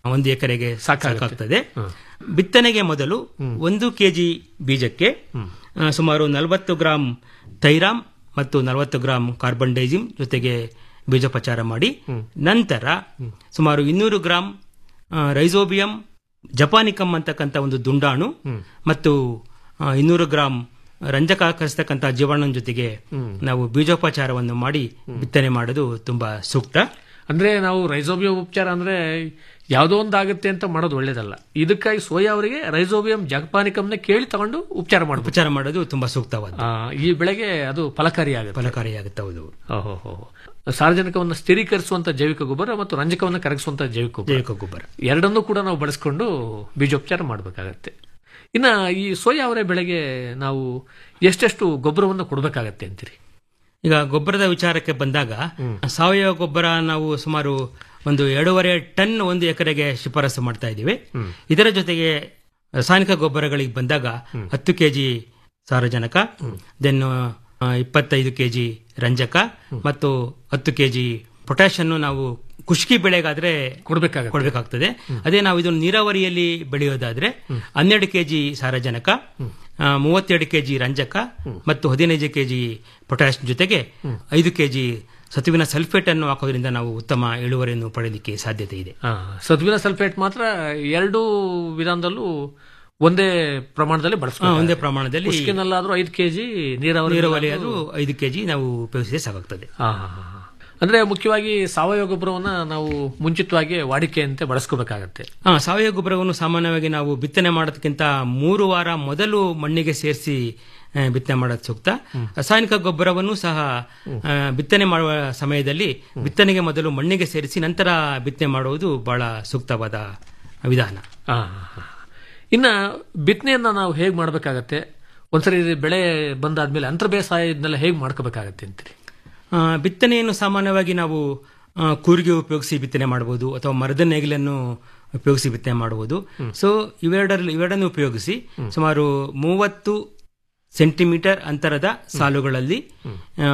[SPEAKER 15] ಒಂದು ಎಕರೆಗೆ ಸಾಕಾಗ್ತದೆ ಬಿತ್ತನೆಗೆ ಮೊದಲು ಒಂದು ಕೆಜಿ ಬೀಜಕ್ಕೆ ಆ, ಸುಮಾರು ನಲವತ್ತು ಗ್ರಾಂ ಥೈರಾಮ್ ಮತ್ತು ನಲವತ್ತು ಗ್ರಾಂ ಕಾರ್ಬನ್ ಡೈಸಿಮ್ ಜೊತೆಗೆ ಬೀಜೋಪಚಾರ ಮಾಡಿ ನಂತರ ಸುಮಾರು ಇನ್ನೂರು ಗ್ರಾಂ ಆ, ರೈಸೋಬಿಯಂ ಜಪಾನಿಕಮ್ ಅಂತಕ್ಕಂಥ ಒಂದು ದುಂಡಾಣು ಮತ್ತು ಆ, ಇನ್ನೂರು ಗ್ರಾಂ ರಂಜಕ ಆಕರಿಸ್ತಕ್ಕಂಥ ಜೀವಾಣುವಿನ ಜೊತೆಗೆ ನಾವು ಬೀಜೋಪಚಾರವನ್ನು ಮಾಡಿ ಬಿತ್ತನೆ ಮಾಡೋದು ತುಂಬಾ ಸೂಕ್ತ
[SPEAKER 14] ಅಂದ್ರೆ ನಾವು ರೈಸೋಬಿಯಂ ಉಪಚಾರ ಅಂದ್ರೆ ಯಾವುದೋ ಒಂದು ಆಗುತ್ತೆ ಅಂತ ಮಾಡೋದು ಒಳ್ಳೇದಲ್ಲ ಇದಕ್ಕಾಗಿ ಸೋಯಾ ಅವರಿಗೆ ರೈಸೋಬಿಯಂ ಜಗಪಾನಿಕಮ್ನ ಕೇಳಿ ತಗೊಂಡು ಉಪಚಾರ ಮಾಡಬೇಕು
[SPEAKER 15] ಉಪಚಾರ ಮಾಡೋದು ತುಂಬಾ ಸೂಕ್ತವಾದ
[SPEAKER 14] ಈ ಬೆಳೆಗೆ ಅದು ಫಲಕಾರಿಯಾಗುತ್ತೆ
[SPEAKER 15] ಫಲಕಾರಿಯಾಗುತ್ತೆ ಹೌದು
[SPEAKER 14] ಓಹೋ ಸಾರ್ವಜನಿಕವನ್ನು ಸ್ಥಿರೀಕರಿಸುವಂತ ಜೈವಿಕ ಗೊಬ್ಬರ ಮತ್ತು ರಂಜಕವನ್ನು ಕರಗಿಸುವಂತ ಜೈವಿಕ ಗೊಬ್ಬರ
[SPEAKER 15] ಜೈವಿಕ ಗೊಬ್ಬರ
[SPEAKER 14] ಎರಡನ್ನೂ ಕೂಡ ನಾವು ಬಳಸ್ಕೊಂಡು ಬೀಜೋಪಚಾರ ಮಾಡಬೇಕಾಗತ್ತೆ ಇನ್ನ ಈ ಸೋಯಾ ಅವರೆ ಬೆಳೆಗೆ ನಾವು ಎಷ್ಟೆಷ್ಟು ಗೊಬ್ಬರವನ್ನು ಕೊಡಬೇಕಾಗತ್ತೆ ಅಂತೀರಿ
[SPEAKER 15] ಈಗ ಗೊಬ್ಬರದ ವಿಚಾರಕ್ಕೆ ಬಂದಾಗ ಸಾವಯವ ಗೊಬ್ಬರ ನಾವು ಸುಮಾರು ಒಂದು ಎರಡೂವರೆ ಟನ್ ಒಂದು ಎಕರೆಗೆ ಶಿಫಾರಸು ಮಾಡ್ತಾ ಇದ್ದೀವಿ ಇದರ ಜೊತೆಗೆ ರಾಸಾಯನಿಕ ಗೊಬ್ಬರಗಳಿಗೆ ಬಂದಾಗ ಹತ್ತು ಕೆಜಿ ಸಾರಜನಕ ದೆನ್ ಇಪ್ಪತ್ತೈದು ಕೆಜಿ ರಂಜಕ ಮತ್ತು ಹತ್ತು ಕೆಜಿ ಪೊಟ್ಯಾಶ್ ಅನ್ನು ನಾವು ಕುಷ್ಕಿ ಬೆಳೆಗಾದ್ರೆ
[SPEAKER 14] ಕೊಡಬೇಕಾಗುತ್ತೆ
[SPEAKER 15] ಕೊಡಬೇಕಾಗ್ತದೆ ಅದೇ ನಾವು ಇದನ್ನು ನೀರಾವರಿಯಲ್ಲಿ ಬೆಳೆಯೋದಾದ್ರೆ ಹನ್ನೆರಡು ಕೆಜಿ ಸಾರಜನಕ ಆ, ಮೂವತ್ತೆರಡು ಕೆಜಿ ರಂಜಕ ಮತ್ತು ಹದಿನೈದು ಕೆಜಿ ಪೊಟ್ಯಾಶ್ ಜೊತೆಗೆ ಐದು ಕೆಜಿ ಸತುವಿನ ಸಲ್ಫೇಟ್ ಅನ್ನು ಹಾಕೋದ್ರಿಂದ ನಾವು ಉತ್ತಮ ಇಳುವರಿಯನ್ನು ಪಡೆಯಲಿಕ್ಕೆ ಸಾಧ್ಯತೆ ಇದೆ
[SPEAKER 14] ಆ, ಸತುವಿನ ಸಲ್ಫೇಟ್ ಮಾತ್ರ ಎರಡು ವಿಧಾನದಲ್ಲೂ ಒಂದೇ ಪ್ರಮಾಣದಲ್ಲಿ
[SPEAKER 15] ಆ,
[SPEAKER 14] ಬಳಸ್ಬೇಕು
[SPEAKER 15] ಒಂದೇ ಪ್ರಮಾಣದಲ್ಲಿ
[SPEAKER 14] ಉಷ್ಕಿನಲ್ಲಾದ್ರೂ ಐದು ಕೆಜಿ ನೀರಾವರಿ
[SPEAKER 15] ನೀರಾವರಿ ಅದು ಐದು ಕೆಜಿ ನಾವು ಉಪಯೋಗಿಸಿದ್ರೆ ಸಾಕಾಗ್ತದೆ
[SPEAKER 14] ಆ, ಹಾ, ಹಾ, ಹಾ. ಅಂದ್ರೆ ಮುಖ್ಯವಾಗಿ ಸಾವಯವ ಗೊಬ್ಬರವನ್ನ ನಾವು ಮುಂಚಿತವಾಗಿ ವಾಡಿಕೆಯಂತೆ ಬಳಸ್ಕೋಬೇಕಾಗತ್ತೆ
[SPEAKER 15] ಆ, ಸಾವಯವ ಗೊಬ್ಬರವನ್ನು ಸಾಮಾನ್ಯವಾಗಿ ನಾವು ಬಿತ್ತನೆ ಮಾಡೋದಕ್ಕಿಂತ ಮೂರು ವಾರ ಮೊದಲು ಮಣ್ಣಿಗೆ ಸೇರಿಸಿ ಬಿತ್ತನೆ ಮಾಡೋದು ಸೂಕ್ತ ರಾಸಾಯನಿಕ ಗೊಬ್ಬರವನ್ನು ಸಹ ಆ, ಬಿತ್ತನೆ ಮಾಡುವ ಸಮಯದಲ್ಲಿ ಬಿತ್ತನೆಗೆ ಮೊದಲು ಮಣ್ಣಿಗೆ ಸೇರಿಸಿ ನಂತರ ಬಿತ್ತನೆ ಮಾಡುವುದು ಬಹಳ ಸೂಕ್ತವಾದ ವಿಧಾನ
[SPEAKER 14] ಆ, ಹಾ, ಹಾ. ಇನ್ನ ಬಿತ್ತನೆಯನ್ನ ನಾವು ಹೇಗ್ ಮಾಡ್ಬೇಕಾಗತ್ತೆ ಒಂದ್ಸರಿ ಇದು ಬೆಳೆ ಬಂದಾದ್ಮೇಲೆ ಅಂತರ ಬೇಸಾಯ ಇದನ್ನೆಲ್ಲ ಹೇಗ್ ಮಾಡ್ಕೋಬೇಕಾಗತ್ತೆ ಅಂತೀರಿ
[SPEAKER 15] ಆ, ಬಿತ್ತನೆಯನ್ನು ಸಾಮಾನ್ಯವಾಗಿ ನಾವು ಆ, ಕೂರಿಗೆ ಉಪಯೋಗಿಸಿ ಬಿತ್ತನೆ ಮಾಡಬಹುದು ಅಥವಾ ಮರದ ನೇಗಿಲನ್ನು ಉಪಯೋಗಿಸಿ ಬಿತ್ತನೆ ಮಾಡಬಹುದು ಸೊ ಇವೆರಡರಲ್ಲಿ ಇವೆರಡನ್ನು ಉಪಯೋಗಿಸಿ ಸುಮಾರು ಮೂವತ್ತು ಸೆಂಟಿಮೀಟರ್ ಅಂತರದ ಸಾಲುಗಳಲ್ಲಿ ಆ,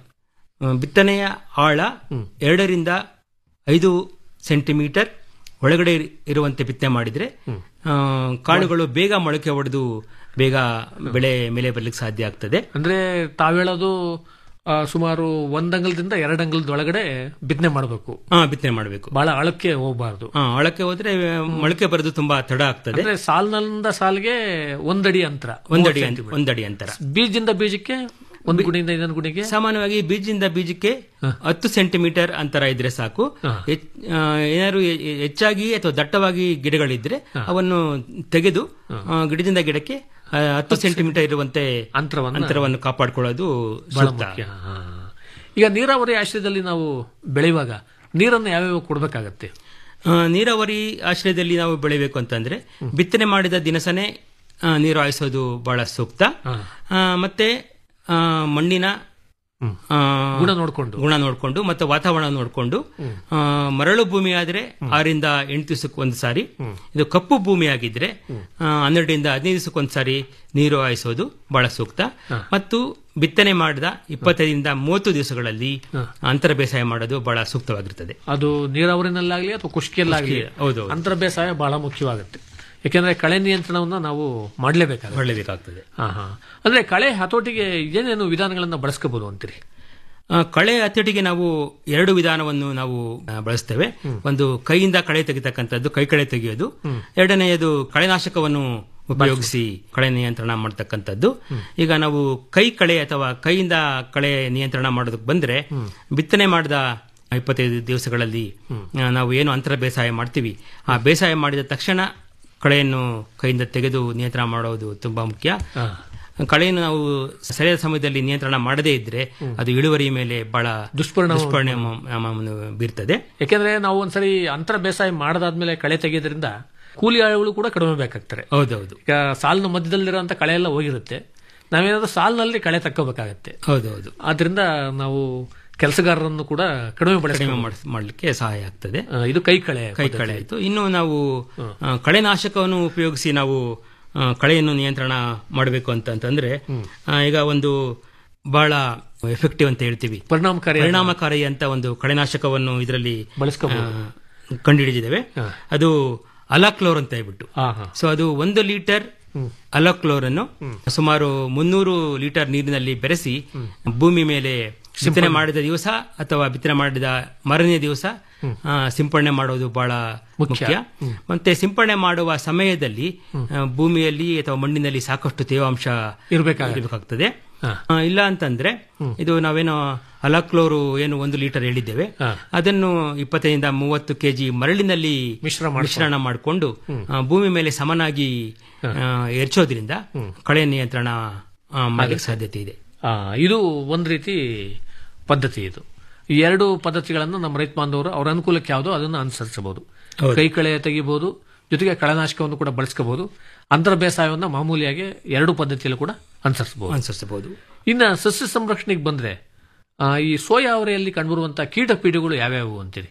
[SPEAKER 15] ಆ, ಬಿತ್ತನೆಯ ಆಳ ಎರಡರಿಂದ ಐದು ಸೆಂಟಿಮೀಟರ್ ಒಳಗಡೆ ಇರ್- ಇರುವಂತೆ ಬಿತ್ತನೆ ಮಾಡಿದ್ರೆ ಆ, ಕಾಳುಗಳು ಬೇಗ ಮೊಳಕೆ ಹೊಡೆದು ಬೇಗ ಬೆಳೆ ಮೇಲೆ ಬರ್ಲಿಕ್ಕೆ ಸಾಧ್ಯ ಆಗ್ತದೆ
[SPEAKER 14] ಅಂದ್ರೆ ತಾವ್ ಹೇಳೋದು ಆ, ಸುಮಾರು ಒಂದ್ ಅಂಗಲದಿಂದ ಎರಡು ಅಂಗಲದೊಳಗಡೆ ಬಿತ್ತನೆ ಮಾಡಬೇಕು
[SPEAKER 15] ಹಾ ಬಿತ್ತನೆ ಮಾಡಬೇಕು
[SPEAKER 14] ಬಹಳ ಆಳಕ್ಕೆ ಹೋಗಬಾರ್ದು
[SPEAKER 15] ಹಾ ಆಳಕ್ಕೆ ಹೋದ್ರೆ ಮೊಳಕೆ ಬರೋದು ತುಂಬಾ ತಡ ಆಗ್ತದೆ
[SPEAKER 14] ಅಂದ್ರೆ ಸಾಲಿನಿಂದ ಸಾಲಿಗೆ ಒಂದಡಿ ಅಂತರ
[SPEAKER 15] ಒಂದಡಿ
[SPEAKER 14] ಮೂವತ್ತು
[SPEAKER 15] ಅಂತ-
[SPEAKER 14] centimeter.
[SPEAKER 15] ಒಂದಡಿ ಅಂತರ
[SPEAKER 14] ಬೀಜದಿಂದ ಬೀಜಕ್ಕೆ ಒಂದು ಗುಣಿಯಿಂದ ಇನ್ನೊಂದು ಗುಣಿಗೆ
[SPEAKER 15] ಸಾಮಾನ್ಯವಾಗಿ ಬೀಜದಿಂದ ಬೀಜಕ್ಕೆ ಹತ್ತು ಸೆಂಟಿಮೀಟರ್ ಅಂತರ ಇದ್ರೆ ಸಾಕು ಹೆಚ್- ಆ, ಏನಾದ್ರು ಹೆ- ಹೆ- ಹೆಚ್ಚಾಗಿ ಅಥವಾ ದಟ್ಟವಾಗಿ ಗಿಡಗಳಿದ್ರೆ ಅವನ್ನು ತೆಗೆದು ಆ, ಗಿಡದಿಂದ ಗಿಡಕ್ಕೆ ಆ, ಹತ್ತು ಸೆಂಟಿಮೀಟರ್ ಇರುವಂತೆ
[SPEAKER 14] ಅಂತರವನ್ನ-
[SPEAKER 15] ಅಂತರವನ್ನು ಕಾಪಾಡಿಕೊಳ್ಳೋದು
[SPEAKER 14] ಬಹಳ
[SPEAKER 15] ಸೂಕ್ತ
[SPEAKER 14] ಮುಖ್ಯ ಹಾ. ಈಗ ನೀರಾವರಿ ಆಶ್ರಯದಲ್ಲಿ ನಾವು ಬೆಳೆಯುವಾಗ ನೀರನ್ನು ಯಾವ್ಯಾವ ಕೊಡಬೇಕಾಗತ್ತೆ
[SPEAKER 15] ಆ, ನೀರಾವರಿ ಆಶ್ರಯದಲ್ಲಿ ನಾವು ಬೆಳಿಬೇಕು ಅಂತಂದ್ರೆ ಬಿತ್ತನೆ ಮಾಡಿದ ದಿನಸನೇ ಆ, ನೀರು ಹಾಯಿಸೋದು ಬಹಳ ಸೂಕ್ತ ಆ, ಮತ್ತೆ ಆ, ಮಣ್ಣಿನ ಆ,
[SPEAKER 14] ಗುಣ ನೋಡ್ಕೊಂಡು.
[SPEAKER 15] ಗುಣ ನೋಡ್ಕೊಂಡು ಮತ್ತೆ ವಾತಾವರಣ ನೋಡ್ಕೊಂಡು ಆ, ಮರಳು ಭೂಮಿ ಆದ್ರೆ ಆರಿಂದ ಎಂಟು ದಿವಸಕ್ಕೆ ಒಂದು ಸಾರಿ ಇದು ಕಪ್ಪು ಭೂಮಿ ಆಗಿದ್ರೆ ಆ, ಹನ್ನೆರಡರಿಂದ ಹದಿನೈದು ದಿವಸಕ್ಕೆ ಒಂದು ಸಾರಿ ನೀರು ಹಾಯಿಸೋದು ಬಹಳ ಸೂಕ್ತ ಮತ್ತು ಬಿತ್ತನೆ ಮಾಡಿದ ಇಪ್ಪತ್ತೈದರಿಂದ ಮೂವತ್ತು ದಿವಸಗಳಲ್ಲಿ ಅಂತರ ಬೇಸಾಯ ಮಾಡೋದು ಬಹಳ ಸೂಕ್ತವಾಗಿರ್ತದೆ
[SPEAKER 14] ಅದು ನೀರಾವರಿನಲ್ಲಾಗ್ಲಿ ಅಥವಾ ಕುಷ್ಕಿಯಲ್ಲಾಗ್ಲಿ
[SPEAKER 15] ಕುಷ್ಕಿ, ಹೌದು, ಹೌದು.
[SPEAKER 14] ಅಂತರ ಬೇಸಾಯ ಬಹಳ ಮುಖ್ಯವಾಗುತ್ತೆ ಯಾಕೆಂದ್ರೆ ಕಳೆ ನಿಯಂತ್ರಣವನ್ನ ನಾವು ಮಾಡಲೇಬೇಕಾಗುತ್ತೆ
[SPEAKER 15] ಮಾಡಲೇಬೇಕಾಗ್ತದೆ
[SPEAKER 14] ಹಾ ಹಾ ಅಂದ್ರೆ ಕಳೆ ಹತೋಟಿಗೆ ಏನೇನು ವಿಧಾನಗಳನ್ನ ಬಳಸ್ಕೋಬಹುದು ಅಂತೀರಿ
[SPEAKER 15] ಆ, ಕಳೆ ಹತೋಟಿಗೆ ನಾವು ಎರಡು ವಿಧಾನವನ್ನು ನಾವು ಆ, ಬಳಸ್ತೇವೆ ಒಂದು ಕೈಯಿಂದ ಕಳೆ ತೆಗಿತಕ್ಕಂಥದ್ದು ಕೈ ಕಳೆ ತೆಗೆಯೋದು ಎರಡನೆಯದು ಕಳೆನಾಶಕವನ್ನು ಉಪಯೋಗಿಸಿ ಕಳೆ ನಿಯಂತ್ರಣ ಮಾಡತಕ್ಕಂಥದ್ದು ಈಗ ನಾವು ಕೈ ಕಳೆ ಅಥವಾ ಕೈಯಿಂದ ಕಳೆ ನಿಯಂತ್ರಣ ಮಾಡೋದಕ್ಕೆ ಬಂದ್ರೆ ಬಿತ್ತನೆ ಮಾಡಿದ ಇಪ್ಪತ್ತೈದು ದಿವಸಗಳಲ್ಲಿ ಆ, ನಾವು ಏನು ಅಂತರ ಬೇಸಾಯ ಮಾಡ್ತೀವಿ ಆ ಬೇಸಾಯ ಮಾಡಿದ ತಕ್ಷಣ ಕಳೆಯನ್ನು ಕೈಯಿಂದ ತೆಗೆದು ನಿಯಂತ್ರಣ ಮಾಡೋದು ತುಂಬಾ ಮುಖ್ಯ ಕಳೆಯನ್ನು ನಾವು ಸರಿಯಾದ ಸಮಯದಲ್ಲಿ ನಿಯಂತ್ರಣ ಮಾಡದೇ ಇದ್ರೆ ಅದು ಇಳುವರಿ ಮೇಲೆ ಬಹಳ
[SPEAKER 14] ದುಷ್ಪರಿಣಾಮ
[SPEAKER 15] ದುಷ್ಪರಿಣಾಮವನ್ನು ಬೀರ್ತದೆ
[SPEAKER 14] ಯಾಕೆಂದ್ರೆ ನಾವು ಒಂದ್ಸರಿ ಅಂತರ ಬೇಸಾಯ ಮಾಡದಾದ್ಮೇಲೆ ಕಳೆ ತೆಗೆಯೋದ್ರಿಂದ ಕೂಲಿ ಆಳುಗಳು ಕೂಡ ಕಡಿಮೆ ಬೇಕಾಗ್ತಾರೆ
[SPEAKER 15] ಹೌದೌದು
[SPEAKER 14] ಈಗ ಸಾಲಿನ ಮಧ್ಯದಲ್ಲಿರುವಂತ ಕಳೆ ಎಲ್ಲ ಹೋಗಿರುತ್ತೆ ನಾವೇನಾದ್ರೂ ಸಾಲಿನಲ್ಲಿ ಕಳೆ ತಕ್ಕೋಬೇಕಾಗತ್ತೆ
[SPEAKER 15] ಹೌದೌದು
[SPEAKER 14] ಆದ್ರಿಂದ ನಾವು ಕೆಲಸಗಾರರನ್ನು ಕೂಡ ಕಡಿಮೆ ಬಳಸಿ
[SPEAKER 15] ಕಡಿಮೆ ಮಾಡ್- ಮಾಡ್ಲಿಕ್ಕೆ ಸಹಾಯ ಆಗ್ತದೆ
[SPEAKER 14] ಇದು ಕೈ ಕಳೆ
[SPEAKER 15] ಕೈ
[SPEAKER 14] ಪದ್ಧತಿ.
[SPEAKER 15] ಕಳೆ ಆಯ್ತು ಇನ್ನು ನಾವು ಆ, ಕಳೆನಾಶಕವನ್ನು ಉಪಯೋಗಿಸಿ ನಾವು ಆ, ಕಳೆಯನ್ನು ನಿಯಂತ್ರಣ ಮಾಡಬೇಕು ಅಂತ ಅಂತಂದ್ರೆ ಆ, ಈಗ ಒಂದು ಬಹಳ ಎಫೆಕ್ಟಿವ್ ಅಂತ ಹೇಳ್ತೀವಿ
[SPEAKER 14] ಪರಿಣಾಮಕಾರಿ
[SPEAKER 15] ಪರಿಣಾಮಕಾರಿ ಅಂತ ಒಂದು ಕಳೆನಾಶಕವನ್ನು ಇದರಲ್ಲಿ
[SPEAKER 14] ಬಳಸ್ಕೋಬಹುದು.
[SPEAKER 15] ಕಂಡುಹಿಡಿದಿದ್ದೇವೆ ಅದು ಅಲಾಕ್ಲೋರ್ ಅಂತ ಹೇಳ್ಬಿಟ್ಟು ಸೊ ಅದು ಒಂದು ಲೀಟರ್ ಅಲಾಕ್ಲೋರ್ ಅನ್ನು ಸುಮಾರು ಮುನ್ನೂರು ಲೀಟರ್ ನೀರಿನಲ್ಲಿ ಬೆರೆಸಿ ಭೂಮಿ ಮೇಲೆ ಬಿತ್ತನೆ ಮಾಡಿದ ದಿವಸ ಅಥವಾ ಬಿತ್ತನೆ ಮಾಡಿದ ಮಾರನೇ ದಿವಸ ಆ, ಸಿಂಪಡಣೆ ಮಾಡೋದು ಬಹಳ ಮುಖ್ಯ ಮತ್ತೆ ಸಿಂಪಡಣೆ ಮಾಡುವ ಸಮಯದಲ್ಲಿ ಆ, ಭೂಮಿಯಲ್ಲಿ ಅಥವಾ ಮಣ್ಣಿನಲ್ಲಿ ಸಾಕಷ್ಟು ತೇವಾಂಶ ಇರಬೇಕಾಗ್ತದೆ ಆ, ಇಲ್ಲ ಅಂತಂದ್ರೆ ಇದು ನಾವೇನೋ ಅಲಾಕ್ಲೋರು ಏನು ಒಂದು ಲೀಟರ್ ಹೇಳಿದ್ದೇವೆ ಅದನ್ನು ಇಪ್ಪತ್ತೈದಿಂದ ಮೂವತ್ತು ಕೆಜಿ ಮರಳಿನಲ್ಲಿ ಮಿಶ್ರಣ ಮಾಡಿಕೊಂಡು ಭೂಮಿ ಮೇಲೆ ಸಮನಾಗಿ ಆ, ಎರಚೋದ್ರಿಂದ ಕಳೆ ನಿಯಂತ್ರಣ ಆ, ಮಾಡ್ಲಿಕ್ಕೆ ಸಾಧ್ಯತೆ ಇದೆ
[SPEAKER 14] ಆ, ಇದು ಒಂದು ರೀತಿ ಪದ್ಧತಿ ಇದು ಈ ಎರಡು ಪದ್ಧತಿಗಳನ್ನು ನಮ್ಮ ರೈತ ಬಾಂಧವರು ಅವರ ಅನುಕೂಲಕ್ಕೆ ಯಾವುದೋ ಅದನ್ನು ಅನುಸರಿಸಬಹುದು
[SPEAKER 15] ಹೌದು.
[SPEAKER 14] ಕೈ ಕಳೆ ತೆಗಿಬಹುದು ಜೊತೆಗೆ ಕಳೆನಾಶಕವನ್ನು ಕೂಡ ಬಳಸ್ಕೋಬಹುದು ಅಂತರ ಬೇಸಾಯವನ್ನು ಮಾಮೂಲಿಯಾಗಿ ಎರಡು ಪದ್ಧತಿಯಲ್ಲೂ ಕೂಡ ಅನುಸರಿಸಬಹುದು
[SPEAKER 15] ಅನುಸರಿಸಬಹುದು
[SPEAKER 14] ಇನ್ನು ಸಸ್ಯ ಸಂರಕ್ಷಣೆಗೆ ಬಂದ್ರೆ ಆ, ಈ ಸೋಯಾ ಅವರೆಯಲ್ಲಿ ಕಂಡುಬರುವಂತಹ ಕೀಟ ಪೀಡೆಗಳು ಯಾವ್ಯಾವು ಅಂತೀರಿ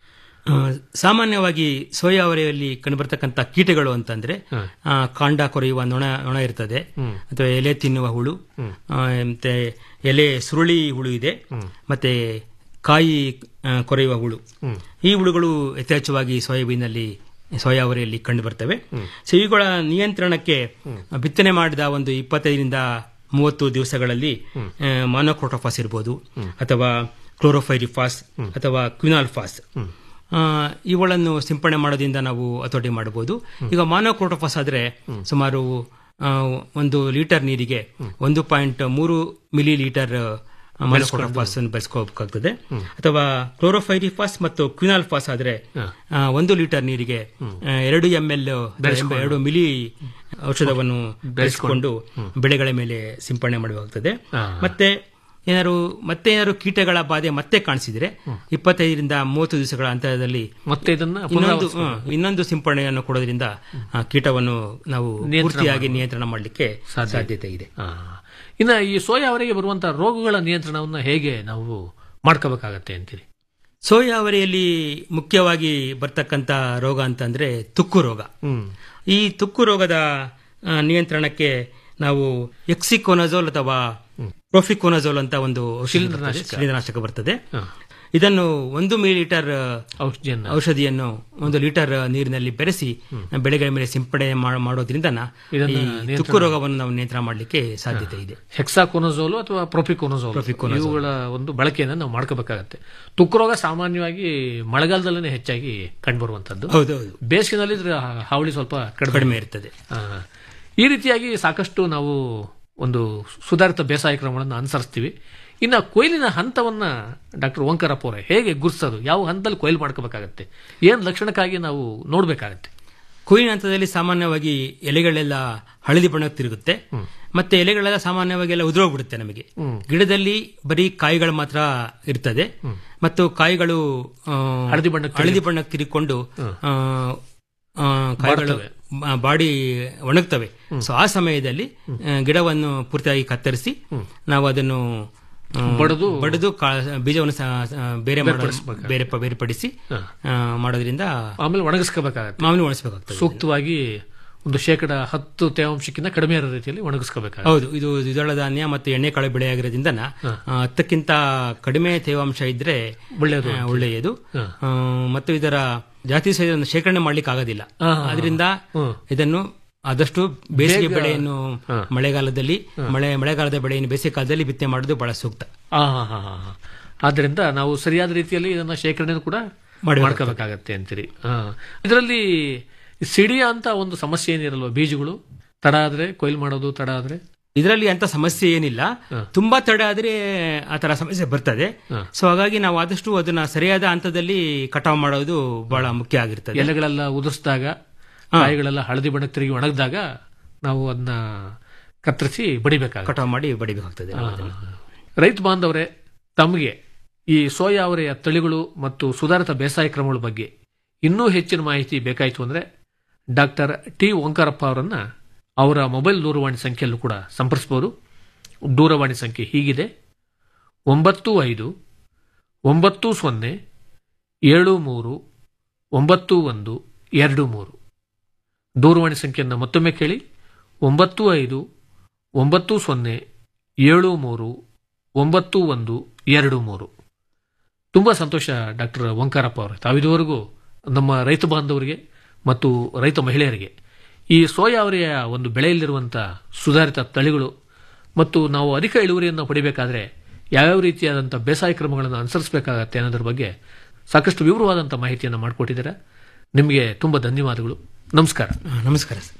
[SPEAKER 15] ಆ, ಸಾಮಾನ್ಯವಾಗಿ ಸೋಯಾ ಅವರೆಯಲ್ಲಿ ಕಂಡುಬರ್ತಕ್ಕಂಥ ಕೀಟಗಳು ಅಂತಂದ್ರೆ ಆ, ಕಾಂಡ ಕೊರೆಯುವ ನೊಣ ನೊಣ ಇರ್ತದೆ ಅಥವಾ ಎಲೆ ತಿನ್ನುವ ಹುಳು ಆ, ಮತ್ತೆ ಎಲೆ ಸುರುಳಿ ಹುಳು ಇದೆ ಮತ್ತೆ ಕಾಯಿ ಆ, ಕೊರೆಯುವ ಹುಳು ಈ ಹುಳುಗಳು ಯಥೇಚ್ಛವಾಗಿ ಸೋಯಾಬೀನಲ್ಲಿ ಸೋಯಾ ಅವರೆಯಲ್ಲಿ ಕಂಡು ಬರ್ತವೆ ಸೊ ಇವುಗಳ ನಿಯಂತ್ರಣಕ್ಕೆ ಬಿತ್ತನೆ ಮಾಡಿದ ಒಂದು ಇಪ್ಪತ್ತೈದರಿಂದ ಮೂವತ್ತು ದಿವಸಗಳಲ್ಲಿ ಮಾನೋಕ್ರೋಟೋಫಾಸ್ ಇರ್ಬೋದು ಅಥವಾ ಕ್ಲೋರೋಫೈರಿಫಾಸ್ ಅಥವಾ ಕ್ವಿನಾಲ್ಫಾಸ್ ಆ, ಇವುಗಳನ್ನು ಸಿಂಪಡಣೆ ಮಾಡೋದ್ರಿಂದ ನಾವು ಹತೋಟಿ ಮಾಡಬಹುದು ಈಗ ಮಾನೋಕ್ರೋಟೋಫಾಸ್ ಆದ್ರೆ ಸುಮಾರು ಆ, ಒಂದು ಲೀಟರ್ ನೀರಿಗೆ ಒಂದು ಪಾಯಿಂಟ್ ಮೂರು ಮಿಲಿ ಲೀಟರ್ ಮಾನೋಕ್ರೋಟೋಫಾಸ್ ಅನ್ನು ಬೆಳೆಸ್ಕೋಬೇಕಾಗ್ತದೆ ಅಥವಾ ಕ್ಲೋರೋಫೈರಿಫಾಸ್ ಮತ್ತು ಕ್ವಿನಾಲ್ಫಾಸ್ ಆದ್ರೆ ಆ, ಒಂದು ಲೀಟರ್ ನೀರಿಗೆ ಆ, ಎರಡು ಎಂ ಎಲ್ ಎರಡು ಮಿಲಿ ಔಷಧವನ್ನು ಬೆಳೆಸಿಕೊಂಡು ಬೆಳೆಗಳ ಮೇಲೆ ಸಿಂಪಡಣೆ ಮಾಡಬೇಕಾಗ್ತದೆ ಮತ್ತೆ ಏನಾದ್ರು ಮತ್ತೆ ಏನಾದ್ರು ಕೀಟಗಳ ಬಾಧೆ ಮತ್ತೆ ಕಾಣಿಸಿದ್ರೆ ಇಪ್ಪತ್ತೈದರಿಂದ ಮೂವತ್ತು ದಿವಸಗಳ ಅಂತರದಲ್ಲಿ
[SPEAKER 14] ಮತ್ತೆ ಇದನ್ನ
[SPEAKER 15] ಇನ್ನೊಂದು
[SPEAKER 14] ಪುನರಾವರ್ತಿಸ್ಬೇಕು.
[SPEAKER 15] ಹ್ಮ್, ಇನ್ನೊಂದು ಸಿಂಪಡಣೆಯನ್ನು ಕೊಡೋದ್ರಿಂದ ಆ, ಕೀಟವನ್ನು ನಾವು
[SPEAKER 14] ನಿಯಂತ್ರಣ
[SPEAKER 15] ಪೂರ್ತಿಯಾಗಿ
[SPEAKER 14] ಮಾಡ್ಬೋದು.
[SPEAKER 15] ನಿಯಂತ್ರಣ ಮಾಡಲಿಕ್ಕೆ ಸಾಧ್ಯತೆ ಇದೆ
[SPEAKER 14] ಆ. ಇನ್ನು ಈ ಸೋಯಾ ಅವರಿಗೆ ಬರುವಂತಹ ರೋಗಗಳ ನಿಯಂತ್ರಣವನ್ನ ಹೇಗೆ ನಾವು ಮಾಡ್ಕೋಬೇಕಾಗತ್ತೆ ಅಂತೀರಿ
[SPEAKER 15] ಸೋಯಾ ಅವರೆಯಲ್ಲಿ ಮುಖ್ಯವಾಗಿ ಬರ್ತಕ್ಕಂಥ ರೋಗ ಅಂತಂದ್ರೆ ತುಕ್ಕು ರೋಗ ಈ ತುಕ್ಕು ರೋಗದ ಆ, ನಿಯಂತ್ರಣಕ್ಕೆ ನಾವು ಎಕ್ಸಿಕೋನಜೋಲ್ ಅಥವಾ ಪ್ರೊಫಿಕೋನಜೋಲ್ ಅಂತ ಒಂದು ಔಷಧಿ ಬರ್ತದೆ,
[SPEAKER 14] ಶಿಲೀಂಧ್ರನಾಶಕ.
[SPEAKER 15] ಶಿಲೀಂಧ್ರನಾಶಕ ಬರ್ತದೆ ಇದನ್ನು ಒಂದು ಮಿಲಿ ಲೀಟರ್
[SPEAKER 14] ಔಷಧಿಯನ್ನು
[SPEAKER 15] ಔಷಧಿಯನ್ನು ಒಂದು ಲೀಟರ್ ನೀರಿನಲ್ಲಿ ಬೆರೆಸಿ ಬೆಳೆಗಳ ಮೇಲೆ ಸಿಂಪಡಣೆ ಮಾ- ಮಾಡೋದ್ರಿಂದ
[SPEAKER 14] ಇದನ್ನ
[SPEAKER 15] ಈ
[SPEAKER 14] ನಿಯಂತ್ರಣ-
[SPEAKER 15] ತುಕ್ಕು ರೋಗವನ್ನು ನಾವು ನಿಯಂತ್ರಣ ಮಾಡಲಿಕ್ಕೆ ಸಾಧ್ಯತೆ ಇದೆ
[SPEAKER 14] ಹೆಕ್ಸಾಕೋನಜೋಲು ಅಥವಾ ಪ್ರೊಪಿಕೋನಜೋಲ್
[SPEAKER 15] ಪ್ರೊಪಿಕೋನಜೋಲ್.
[SPEAKER 14] ಇವುಗಳ ಒಂದು ಬಳಕೆಯನ್ನು ನಾವು ಮಾಡ್ಕೋಬೇಕಾಗತ್ತೆ ತುಕ್ಕು ರೋಗ ಸಾಮಾನ್ಯವಾಗಿ ಮಳೆಗಾಲದಲ್ಲೇ ಹೆಚ್ಚಾಗಿ ಕಂಡುಬರುವಂತದ್ದು
[SPEAKER 15] ಹೌದೌದು.
[SPEAKER 14] ಬೇಸಿಗೆನಲ್ಲಿ ಇದ್ರ ಹಾವಳಿ ಸ್ವಲ್ಪ
[SPEAKER 15] ಕಡಿಮೆ ಇರ್ತದೆ.
[SPEAKER 14] ಆ. ಈ ರೀತಿಯಾಗಿ ಸಾಕಷ್ಟು ನಾವು ಒಂದು ಸುಧಾರಿತ ಬೇಸಾಯ ಕ್ರಮಗಳನ್ನು ಅನುಸರಿಸ್ತೀವಿ ಇನ್ನು ಕೊಯ್ಲಿನ ಹಂತವನ್ನ ಡಾಕ್ಟರ್ ಓಂಕಾರಪ್ಪ ಅವರೇ ಹೇಗೆ ಗುರ್ಸೋದು ಯಾವ ಹಂತದಲ್ಲಿ ಕೊಯ್ಲು ಮಾಡ್ಕೋಬೇಕಾಗತ್ತೆ ಏನ್ ಲಕ್ಷಣಕ್ಕಾಗಿ ನಾವು ನೋಡ್ಬೇಕಾಗತ್ತೆ
[SPEAKER 15] ಕೊಯ್ಲಿನ ಹಂತದಲ್ಲಿ ಸಾಮಾನ್ಯವಾಗಿ ಎಲೆಗಳೆಲ್ಲ ಹಳದಿ ಬಣ್ಣಕ್ಕೆ ತಿರುಗುತ್ತೆ ಮತ್ತೆ ಎಲೆಗಳೆಲ್ಲ ಸಾಮಾನ್ಯವಾಗಿ ಎಲ್ಲ ಉದುರೋಗ್ಬಿಡುತ್ತೆ ನಮಗೆ ಗಿಡದಲ್ಲಿ ಬರೀ ಕಾಯಿಗಳು ಮಾತ್ರ ಇರ್ತದೆ ಮತ್ತು ಕಾಯಿಗಳು ಆ,
[SPEAKER 14] ಹಳದಿ ಬಣ್ಣಕ್ಕೆ
[SPEAKER 15] ಹಳದಿ ಬಣ್ಣಕ್ಕೆ ತಿರುಗಿಕೊಂಡು ಆ, ಆ, ಕಾಯಿಗಳು
[SPEAKER 14] ಬಾಡ್ತವೆ.
[SPEAKER 15] ಬ- ಬಾಡಿ ಒಣಗ್ತವೆ ಸೊ ಆ ಸಮಯದಲ್ಲಿ ಆ, ಗಿಡವನ್ನು ಪೂರ್ತಿಯಾಗಿ ಕತ್ತರಿಸಿ ನಾವು ಅದನ್ನು ಆ,
[SPEAKER 14] ಬಡಿದು
[SPEAKER 15] ಬಡಿದು ಕಾ- ಬೀಜವನ್ನು ಸ- ಸ- ಬೇರೆ ಮಾಡೋ-
[SPEAKER 14] ಬೇರ್ಪಡಿಸ್ಬೇಕು.
[SPEAKER 15] ಬೇರೆ ಬೇರ್ಪಡಿಸಿ ಆ, ಮಾಡೋದ್ರಿಂದ
[SPEAKER 14] ಆಮೇಲೆ ಒಣಗಿಸ್ಕೋಬೇಕಾಗತ್ತೆ
[SPEAKER 15] ಮಾಮೂಲಿ ಒಣಗಿಸ್ಬೇಕಾಗ್ತದೆ
[SPEAKER 14] ಸೂಕ್ತವಾಗಿ ಒಂದು ಶೇಕಡ ಹತ್ತು ತೇವಾಂಶಕ್ಕಿಂತ ಕಡಿಮೆ ಇರೋ ರೀತಿಯಲ್ಲಿ ಒಣಗಿಸ್ಕೋಬೇಕಾಗುತ್ತೆ
[SPEAKER 15] ಹೌದು ಇದು ದ್ವಿದಳ ಧಾನ್ಯ ಮತ್ತು ಎಣ್ಣೆಕಾಳು ಬೆಳೆ ಆಗಿರೋದ್ರಿಂದ ಹತ್ತಕ್ಕಿಂತ ಕಡಿಮೆ ತೇವಾಂಶ ಇದ್ರೆ
[SPEAKER 14] ಒಳ್ಳೆಯದು
[SPEAKER 15] ಆ, ಒಳ್ಳೆಯದು ಆ, ಮತ್ತು ಇದರ ಜಾತಿ ಸಹಿತ ಶೇಖರಣೆ ಮಾಡ್ಲಿಕ್ಕೆ ಆಗೋದಿಲ್ಲ
[SPEAKER 14] ಹಾ, ಹಾ,
[SPEAKER 15] ಅದರಿಂದ ಇದನ್ನು ಆದಷ್ಟು ಬೇಸಿಗೆ
[SPEAKER 14] ಬೇಗ-
[SPEAKER 15] ಬೆಳೆಯನ್ನು ಮಳೆಗಾಲದಲ್ಲಿ ಮಳೆ ಮಳೆಗಾಲದ ಬೆಳೆಯನ್ನು ಬೇಸಿಗೆ ಕಾಲದಲ್ಲಿ ಬಿತ್ತನೆ ಮಾಡೋದು ಬಹಳ ಸೂಕ್ತ
[SPEAKER 14] ಆ, ಹಾ, ಹಾ, ಹಾ, ಹಾ. ಆದ್ರಿಂದ ನಾವು ಸರಿಯಾದ ರೀತಿಯಲ್ಲಿ ಇದನ್ನ ಶೇಖರಣೆ ಕೂಡ
[SPEAKER 15] ಮಾಡಬೇಕಾಗ್ತದೆ.
[SPEAKER 14] ಮಾಡ್ಕೋಬೇಕಾಗತ್ತೆ ಅಂತೀರಿ ಇದರಲ್ಲಿ ಸಿಡಿಯ ಅಂತ ಒಂದು ಸಮಸ್ಯೆ ಏನಿರಲ್ವ ಬೀಜಗಳು ತಡ ಆದ್ರೆ ಕೊಯ್ಲು ಮಾಡೋದು ತಡ ಆದ್ರೆ
[SPEAKER 15] ಇದರಲ್ಲಿ ಅಂತ ಸಮಸ್ಯೆ ಏನಿಲ್ಲ ತುಂಬಾ ತಡ ಆದ್ರೆ ಆ ತರ ಸಮಸ್ಯೆ ಬರ್ತದೆ ಸೊ ಹಾಗಾಗಿ ನಾವು ಆದಷ್ಟು ಅದನ್ನ ಸರಿಯಾದ ಹಂತದಲ್ಲಿ ಕಟಾವು ಮಾಡೋದು ಬಹಳ ಮುಖ್ಯ ಆಗಿರ್ತದೆ
[SPEAKER 14] ಎಲೆಗಳೆಲ್ಲ ಉದುರಿಸಿದಾಗ ಕಾಯಿಗಳೆಲ್ಲ ಹಳದಿ ಬಣ್ಣಕ್ಕೆ ತಿರುಗಿ ಒಣಗಿದಾಗ ನಾವು ಅದನ್ನ ಕತ್ತರಿಸಿ ಬಡಿಬೇಕಾಗ
[SPEAKER 15] ಕಟಾವು ಮಾಡಿ ಬಡಿಬೇಕಾಗ್ತದೆ ನಾವು ಅದನ್ನ.
[SPEAKER 14] ರೈತ ಬಾಂಧವರೇ ತಮಗೆ ಈ ಸೋಯಾ ಅವರೆಯ ತಳಿಗಳು ಮತ್ತು ಸುಧಾರಿತ ಬೇಸಾಯ ಕ್ರಮಗಳ ಬಗ್ಗೆ ಇನ್ನೂ ಹೆಚ್ಚಿನ ಮಾಹಿತಿ ಬೇಕಾಯಿತು ಅಂದ್ರೆ ಡಾಕ್ಟರ್ ಟಿ ಓಂಕಾರಪ್ಪ ಅವರನ್ನ ಅವರ ಮೊಬೈಲ್ ದೂರವಾಣಿ ಸಂಖ್ಯೆಯಲ್ಲೂ ಕೂಡ ಸಂಪರ್ಸ್ಬೋದು ದೂರವಾಣಿ ಸಂಖ್ಯೆ ಹೀಗಿದೆ ಒಂಬತ್ತು ಐದು ಒಂಬತ್ತು ಸೊನ್ನೆ ಏಳು ಮೂರು ಒಂಬತ್ತು ಒಂದು ಎರಡು ಮೂರು ದೂರವಾಣಿ ಸಂಖ್ಯೆಯನ್ನು ಮತ್ತೊಮ್ಮೆ ಕೇಳಿ ಒಂಬತ್ತು ಐದು ಒಂಬತ್ತು ಸೊನ್ನೆ ಏಳು ಮೂರು ಒಂಬತ್ತು ಒಂದು ಎರಡು ಮೂರು ತುಂಬ ಸಂತೋಷ ಡಾಕ್ಟರ್ ಓಂಕಾರಪ್ಪ ಅವರು ತಾವಿದುವರೆಗೂ ನಮ್ಮ ರೈತ ಬಾಂಧವರಿಗೆ ಮತ್ತು ರೈತ ಮಹಿಳೆಯರಿಗೆ ಈ ಸೋಯಾವರಿಯ ಒಂದು ಬೆಳೆಯಲ್ಲಿರುವಂಥ ಸುಧಾರಿತ ತಳಿಗಳು ಮತ್ತು ನಾವು ಅಧಿಕ ಇಳುವರಿಯನ್ನು ಪಡಿಬೇಕಾದ್ರೆ ಯಾವ್ಯಾವ ರೀತಿಯಾದಂಥ ಬೇಸಾಯ ಕ್ರಮಗಳನ್ನು ಅನುಸರಿಸಬೇಕಾಗತ್ತೆ ಅನ್ನೋದ್ರ ಬಗ್ಗೆ ಸಾಕಷ್ಟು ವಿವರವಾದಂಥ ಮಾಹಿತಿಯನ್ನು ಮಾಡಿಕೊಟ್ಟಿದ್ದೀರಾ ನಿಮಗೆ ತುಂಬ ಧನ್ಯವಾದಗಳು ನಮಸ್ಕಾರ
[SPEAKER 15] ನಮಸ್ಕಾರ ಸರ್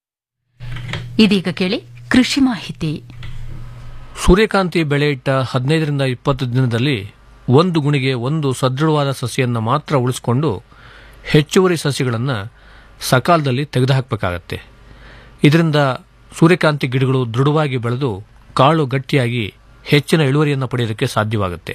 [SPEAKER 2] ಇದೀಗ ಕೇಳಿ ಕೃಷಿ ಮಾಹಿತಿ
[SPEAKER 14] ಸೂರ್ಯಕಾಂತಿ ಬೆಳೆ ಇಟ್ಟ ಹದಿನೈದರಿಂದ ಇಪ್ಪತ್ತು ದಿನದಲ್ಲಿ ಒಂದು ಗುಣಿಗೆ ಒಂದು ಸದೃಢವಾದ ಸಸಿಯನ್ನು ಮಾತ್ರ ಉಳಿಸಿಕೊಂಡು ಹೆಚ್ಚುವರಿ ಸಸಿಗಳನ್ನು ಸಕಾಲದಲ್ಲಿ ತೆಗೆದುಹಾಕಬೇಕಾಗತ್ತೆ ಇದರಿಂದ ಸೂರ್ಯಕಾಂತಿ ಗಿಡಗಳು ದೃಢವಾಗಿ ಬೆಳೆದು ಕಾಳು ಗಟ್ಟಿಯಾಗಿ ಹೆಚ್ಚಿನ ಇಳುವರಿಯನ್ನು ಪಡೆಯೋದಕ್ಕೆ ಸಾಧ್ಯವಾಗುತ್ತೆ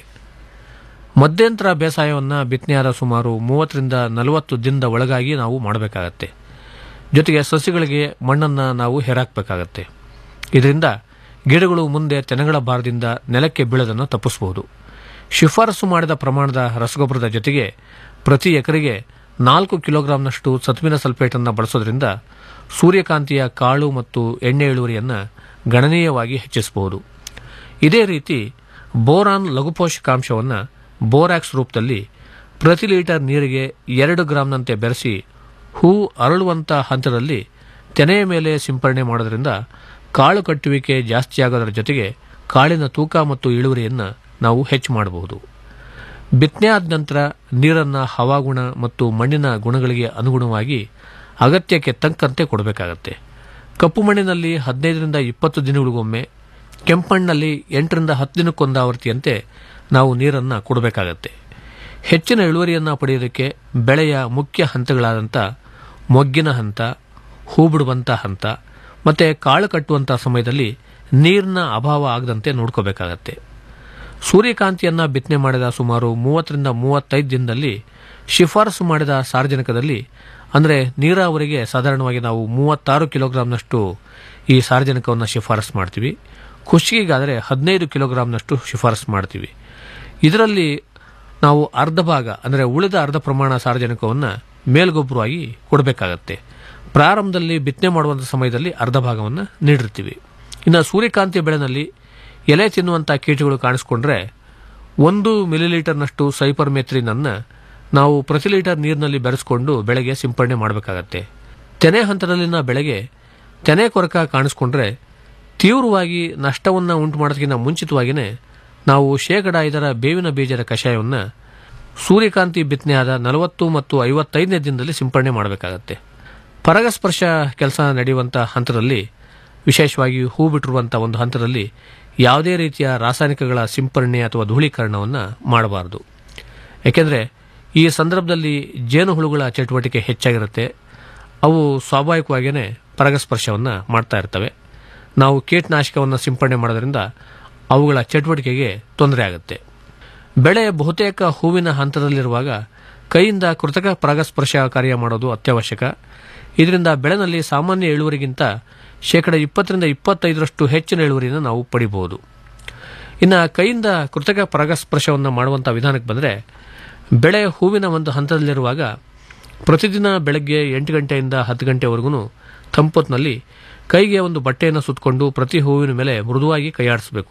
[SPEAKER 14] ಮಧ್ಯಂತರ ಬೇಸಾಯವನ್ನು ಬಿತ್ತನೆಯಾದ ಸುಮಾರು ಮೂವತ್ತರಿಂದ ನಲವತ್ತು ದಿನದ ಒಳಗಾಗಿ ನಾವು ಮಾಡಬೇಕಾಗತ್ತೆ ಜೊತೆಗೆ ಸಸಿಗಳಿಗೆ ಮಣ್ಣನ್ನು ನಾವು ಹೆರಾಕಬೇಕಾಗತ್ತೆ ಇದರಿಂದ ಗಿಡಗಳು ಮುಂದೆ ತೆನೆಗಳ ಭಾರದಿಂದ ನೆಲಕ್ಕೆ ಬೀಳೋದನ್ನು ತಪ್ಪಿಸಬಹುದು ಶಿಫಾರಸು ಮಾಡಿದ ಪ್ರಮಾಣದ ರಸಗೊಬ್ಬರದ ಜೊತೆಗೆ ಪ್ರತಿ ಎಕರೆಗೆ ನಾಲ್ಕು ಕಿಲೋಗ್ರಾಂನಷ್ಟು ಸತುವಿನ ಸಲ್ಫೇಟನ್ನು ಬಳಸೋದ್ರಿಂದ ಸೂರ್ಯಕಾಂತಿಯ ಕಾಳು ಮತ್ತು ಎಣ್ಣೆ ಇಳುವರಿಯನ್ನು ಗಣನೀಯವಾಗಿ ಹೆಚ್ಚಿಸಬಹುದು ಇದೇ ರೀತಿ ಬೋರಾನ್ ಲಘುಪೋಷಕಾಂಶವನ್ನು ಬೋರಾಕ್ಸ್ ರೂಪದಲ್ಲಿ ಪ್ರತಿ ಲೀಟರ್ ನೀರಿಗೆ ಎರಡು ಗ್ರಾಂನಂತೆ ಬೆರೆಸಿ ಹೂ ಅರಳುವಂಥ ಹಂತದಲ್ಲಿ ತೆನೆಯ ಮೇಲೆ ಸಿಂಪರಣೆ ಮಾಡೋದ್ರಿಂದ ಕಾಳು ಕಟ್ಟುವಿಕೆ ಜಾಸ್ತಿಯಾಗೋದರ ಜೊತೆಗೆ ಕಾಳಿನ ತೂಕ ಮತ್ತು ಇಳುವರಿಯನ್ನು ನಾವು ಹೆಚ್ಚು ಮಾಡಬಹುದು ಬಿತ್ತನೆ ಆದ ನಂತರ ನೀರನ್ನು ಹವಾಗುಣ ಮತ್ತು ಮಣ್ಣಿನ ಗುಣಗಳಿಗೆ ಅನುಗುಣವಾಗಿ ಅಗತ್ಯಕ್ಕೆ ತಕ್ಕಂತೆ ಕೊಡಬೇಕಾಗತ್ತೆ ಕಪ್ಪು ಮಣ್ಣಿನಲ್ಲಿ ಹದಿನೈದರಿಂದ ಇಪ್ಪತ್ತು ದಿನಗಳಿಗೊಮ್ಮೆ ಕೆಂಪಣ್ಣಲ್ಲಿ ಎಂಟರಿಂದ ಹತ್ತು ದಿನಕ್ಕೊಂದು ಆವೃತ್ತಿಯಂತೆ ನಾವು ನೀರನ್ನು ಕೊಡಬೇಕಾಗತ್ತೆ ಹೆಚ್ಚಿನ ಇಳುವರಿಯನ್ನು ಪಡೆಯೋದಕ್ಕೆ ಬೆಳೆಯ ಮುಖ್ಯ ಹಂತಗಳಾದಂಥ ಮೊಗ್ಗಿನ ಹಂತ ಹೂ ಬಿಡುವಂಥ ಹಂತ ಮತ್ತು ಕಾಳು ಕಟ್ಟುವಂಥ ಸಮಯದಲ್ಲಿ ನೀರಿನ ಅಭಾವ ಆಗದಂತೆ ನೋಡ್ಕೋಬೇಕಾಗತ್ತೆ ಸೂರ್ಯಕಾಂತಿಯನ್ನು ಬಿತ್ತನೆ ಮಾಡಿದ ಸುಮಾರು ಮೂವತ್ತರಿಂದ ಮೂವತ್ತೈದು ದಿನದಲ್ಲಿ ಶಿಫಾರಸು ಮಾಡಿದ ಸಾರ್ವಜನಿಕದಲ್ಲಿ ಅಂದರೆ ನೀರಾವರಿಗೆ ಸಾಧಾರಣವಾಗಿ ನಾವು ಮೂವತ್ತಾರು ಕಿಲೋಗ್ರಾಂನಷ್ಟು ಈ ಸಾರ್ವಜನಿಕವನ್ನು ಶಿಫಾರಸು ಮಾಡ್ತೀವಿ ಖುಷಿಗಾದರೆ ಹದಿನೈದು ಕಿಲೋಗ್ರಾಂನಷ್ಟು ಶಿಫಾರಸು ಮಾಡ್ತೀವಿ ಇದರಲ್ಲಿ ನಾವು ಅರ್ಧ ಭಾಗ ಅಂದರೆ ಉಳಿದ ಅರ್ಧ ಪ್ರಮಾಣ ಸಾರ್ವಜನಿಕವನ್ನು ಮೇಲ್ಗೊಬ್ಬರವಾಗಿ ಕೊಡಬೇಕಾಗತ್ತೆ ಪ್ರಾರಂಭದಲ್ಲಿ ಬಿತ್ತನೆ ಮಾಡುವಂಥ ಸಮಯದಲ್ಲಿ ಅರ್ಧ ಭಾಗವನ್ನು ನೀಡಿರ್ತೀವಿ ಇನ್ನು ಸೂರ್ಯಕಾಂತಿ ಬೆಳೆನಲ್ಲಿ ಎಲೆ ತಿನ್ನುವಂಥ ಕೀಟಗಳು ಕಾಣಿಸ್ಕೊಂಡ್ರೆ ಒಂದು ಮಿಲಿಲೀಟರ್ನಷ್ಟು ಸೈಪರ್ ಮೆತ್ರಿನನ್ನು ನಾವು ಪ್ರತಿ ಲೀಟರ್ ನೀರಿನಲ್ಲಿ ಬೆರೆಸ್ಕೊಂಡು ಬೆಳೆಗೆ ಸಿಂಪಡಣೆ ಮಾಡಬೇಕಾಗತ್ತೆ ತೆನೆ ಹಂತದಲ್ಲಿನ ಬೆಳೆಗೆ ತೆನೆ ಕೊರಕ ಕಾಣಿಸ್ಕೊಂಡ್ರೆ ತೀವ್ರವಾಗಿ ನಷ್ಟವನ್ನು ಉಂಟು ಮಾಡೋದಕ್ಕಿಂತ ಮುಂಚಿತವಾಗಿಯೇ ನಾವು ಶೇಕಡ ಐದರ ಬೇವಿನ ಬೀಜದ ಕಷಾಯವನ್ನು ಸೂರ್ಯಕಾಂತಿ ಬಿತ್ತನೆಯಾದ ನಲವತ್ತು ಮತ್ತು ಐವತ್ತೈದನೇ ದಿನದಲ್ಲಿ ಸಿಂಪಡಣೆ ಮಾಡಬೇಕಾಗತ್ತೆ ಪರಾಗಸ್ಪರ್ಶ ಕೆಲಸ ನಡೆಯುವಂಥ ಹಂತದಲ್ಲಿ ವಿಶೇಷವಾಗಿ ಹೂ ಬಿಟ್ಟಿರುವಂಥ ಒಂದು ಹಂತದಲ್ಲಿ ಯಾವುದೇ ರೀತಿಯ ರಾಸಾಯನಿಕಗಳ ಸಿಂಪರಣೆ ಅಥವಾ ಧೂಳೀಕರಣವನ್ನು ಮಾಡಬಾರದು ಏಕೆಂದರೆ ಈ ಸಂದರ್ಭದಲ್ಲಿ ಜೇನುಹುಳುಗಳ ಚಟುವಟಿಕೆ ಹೆಚ್ಚಾಗಿರುತ್ತೆ ಅವು ಸ್ವಾಭಾವಿಕವಾಗಿಯೇ ಪರಾಗಸ್ಪರ್ಶವನ್ನು ಮಾಡ್ತಾ ಇರ್ತವೆ ನಾವು ಕೀಟನಾಶಕವನ್ನು ಸಿಂಪಡಣೆ ಮಾಡೋದ್ರಿಂದ ಅವುಗಳ ಚಟುವಟಿಕೆಗೆ ತೊಂದರೆ ಆಗುತ್ತೆ ಬೆಳೆ ಬಹುತೇಕ ಹೂವಿನ ಹಂತದಲ್ಲಿರುವಾಗ ಕೈಯಿಂದ ಕೃತಕ ಪರಾಗಸ್ಪರ್ಶ ಕಾರ್ಯ ಮಾಡೋದು ಅತ್ಯವಶ್ಯಕ ಇದರಿಂದ ಬೆಳೆನಲ್ಲಿ ಸಾಮಾನ್ಯ ಇಳುವರಿಗಿಂತ ಶೇಕಡ ಇಪ್ಪತ್ತರಿಂದ ಇಪ್ಪತ್ತೈದರಷ್ಟು ಹೆಚ್ಚಿನ ಇಳುವರಿಯನ್ನು ನಾವು ಪಡಿಬಹುದು ಇನ್ನು ಕೈಯಿಂದ ಕೃತಕ ಪರಾಗಸ್ಪರ್ಶವನ್ನು ಮಾಡುವಂಥ ವಿಧಾನಕ್ಕೆ ಬಂದರೆ ಬೆಳೆ ಹೂವಿನ ಒಂದು ಹಂತದಲ್ಲಿರುವಾಗ ಪ್ರತಿದಿನ ಬೆಳಗ್ಗೆ ಎಂಟು ಗಂಟೆಯಿಂದ ಹತ್ತು ಗಂಟೆವರೆಗೂ ತಂಪೊತ್ತಿನಲ್ಲಿ ಕೈಗೆ ಒಂದು ಬಟ್ಟೆಯನ್ನು ಸುತ್ತಕೊಂಡು ಪ್ರತಿ ಹೂವಿನ ಮೇಲೆ ಮೃದುವಾಗಿ ಕೈಯಾಡಿಸಬೇಕು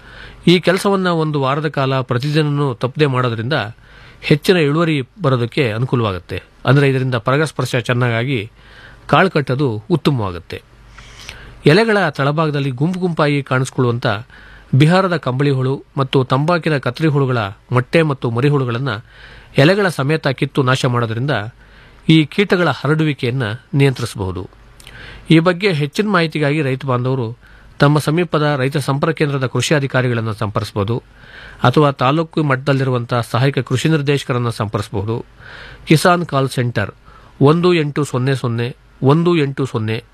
[SPEAKER 14] ಈ ಕೆಲಸವನ್ನು ಒಂದು ವಾರದ ಕಾಲ ಪ್ರತಿದಿನವೂ ತಪ್ಪದೆ ಮಾಡೋದ್ರಿಂದ ಹೆಚ್ಚಿನ ಇಳುವರಿ ಬರೋದಕ್ಕೆ ಅನುಕೂಲವಾಗುತ್ತೆ ಅಂದರೆ ಇದರಿಂದ ಪರಾಗಸ್ಪರ್ಶ ಚೆನ್ನಾಗಿ ಕಾಳು ಕಟ್ಟೋದು ಉತ್ತಮವಾಗುತ್ತೆ ಎಲೆಗಳ ತಳಭಾಗದಲ್ಲಿ ಗುಂಪು ಗುಂಪಾಗಿ ಕಾಣಿಸ್ಕೊಳ್ಳುವಂಥ ಬಿಹಾರದ ಕಂಬಳಿ ಹುಳು ಮತ್ತು ತಂಬಾಕಿನ ಕತ್ರಿ ಹುಳುಗಳ ಮೊಟ್ಟೆ ಮತ್ತು ಮರಿಹುಳುಗಳನ್ನು ಎಲೆಗಳ ಸಮೇತ ಕಿತ್ತು ನಾಶ ಮಾಡೋದ್ರಿಂದ ಈ ಕೀಟಗಳ ಹರಡುವಿಕೆಯನ್ನು ನಿಯಂತ್ರಿಸಬಹುದು ಈ ಬಗ್ಗೆ ಹೆಚ್ಚಿನ ಮಾಹಿತಿಗಾಗಿ ರೈತ ಬಾಂಧವರು ತಮ್ಮ ಸಮೀಪದ ರೈತ ಸಂಪರ್ಕ ಕೇಂದ್ರದ ಕೃಷಿ ಅಧಿಕಾರಿಗಳನ್ನು ಸಂಪರ್ಕಿಸಬಹುದು ಅಥವಾ ತಾಲೂಕು ಮಟ್ಟದಲ್ಲಿರುವಂತಹ ಸಹಾಯಕ ಕೃಷಿ ನಿರ್ದೇಶಕರನ್ನು ಸಂಪರ್ಕಿಸಬಹುದು ಕಿಸಾನ್ ಕಾಲ್ ಸೆಂಟರ್ ಒಂದು ಎಂಟು ಸೊನ್ನೆ ಸೊನ್ನೆ ಒಂದು ಎಂಟು ಸೊನ್ನೆ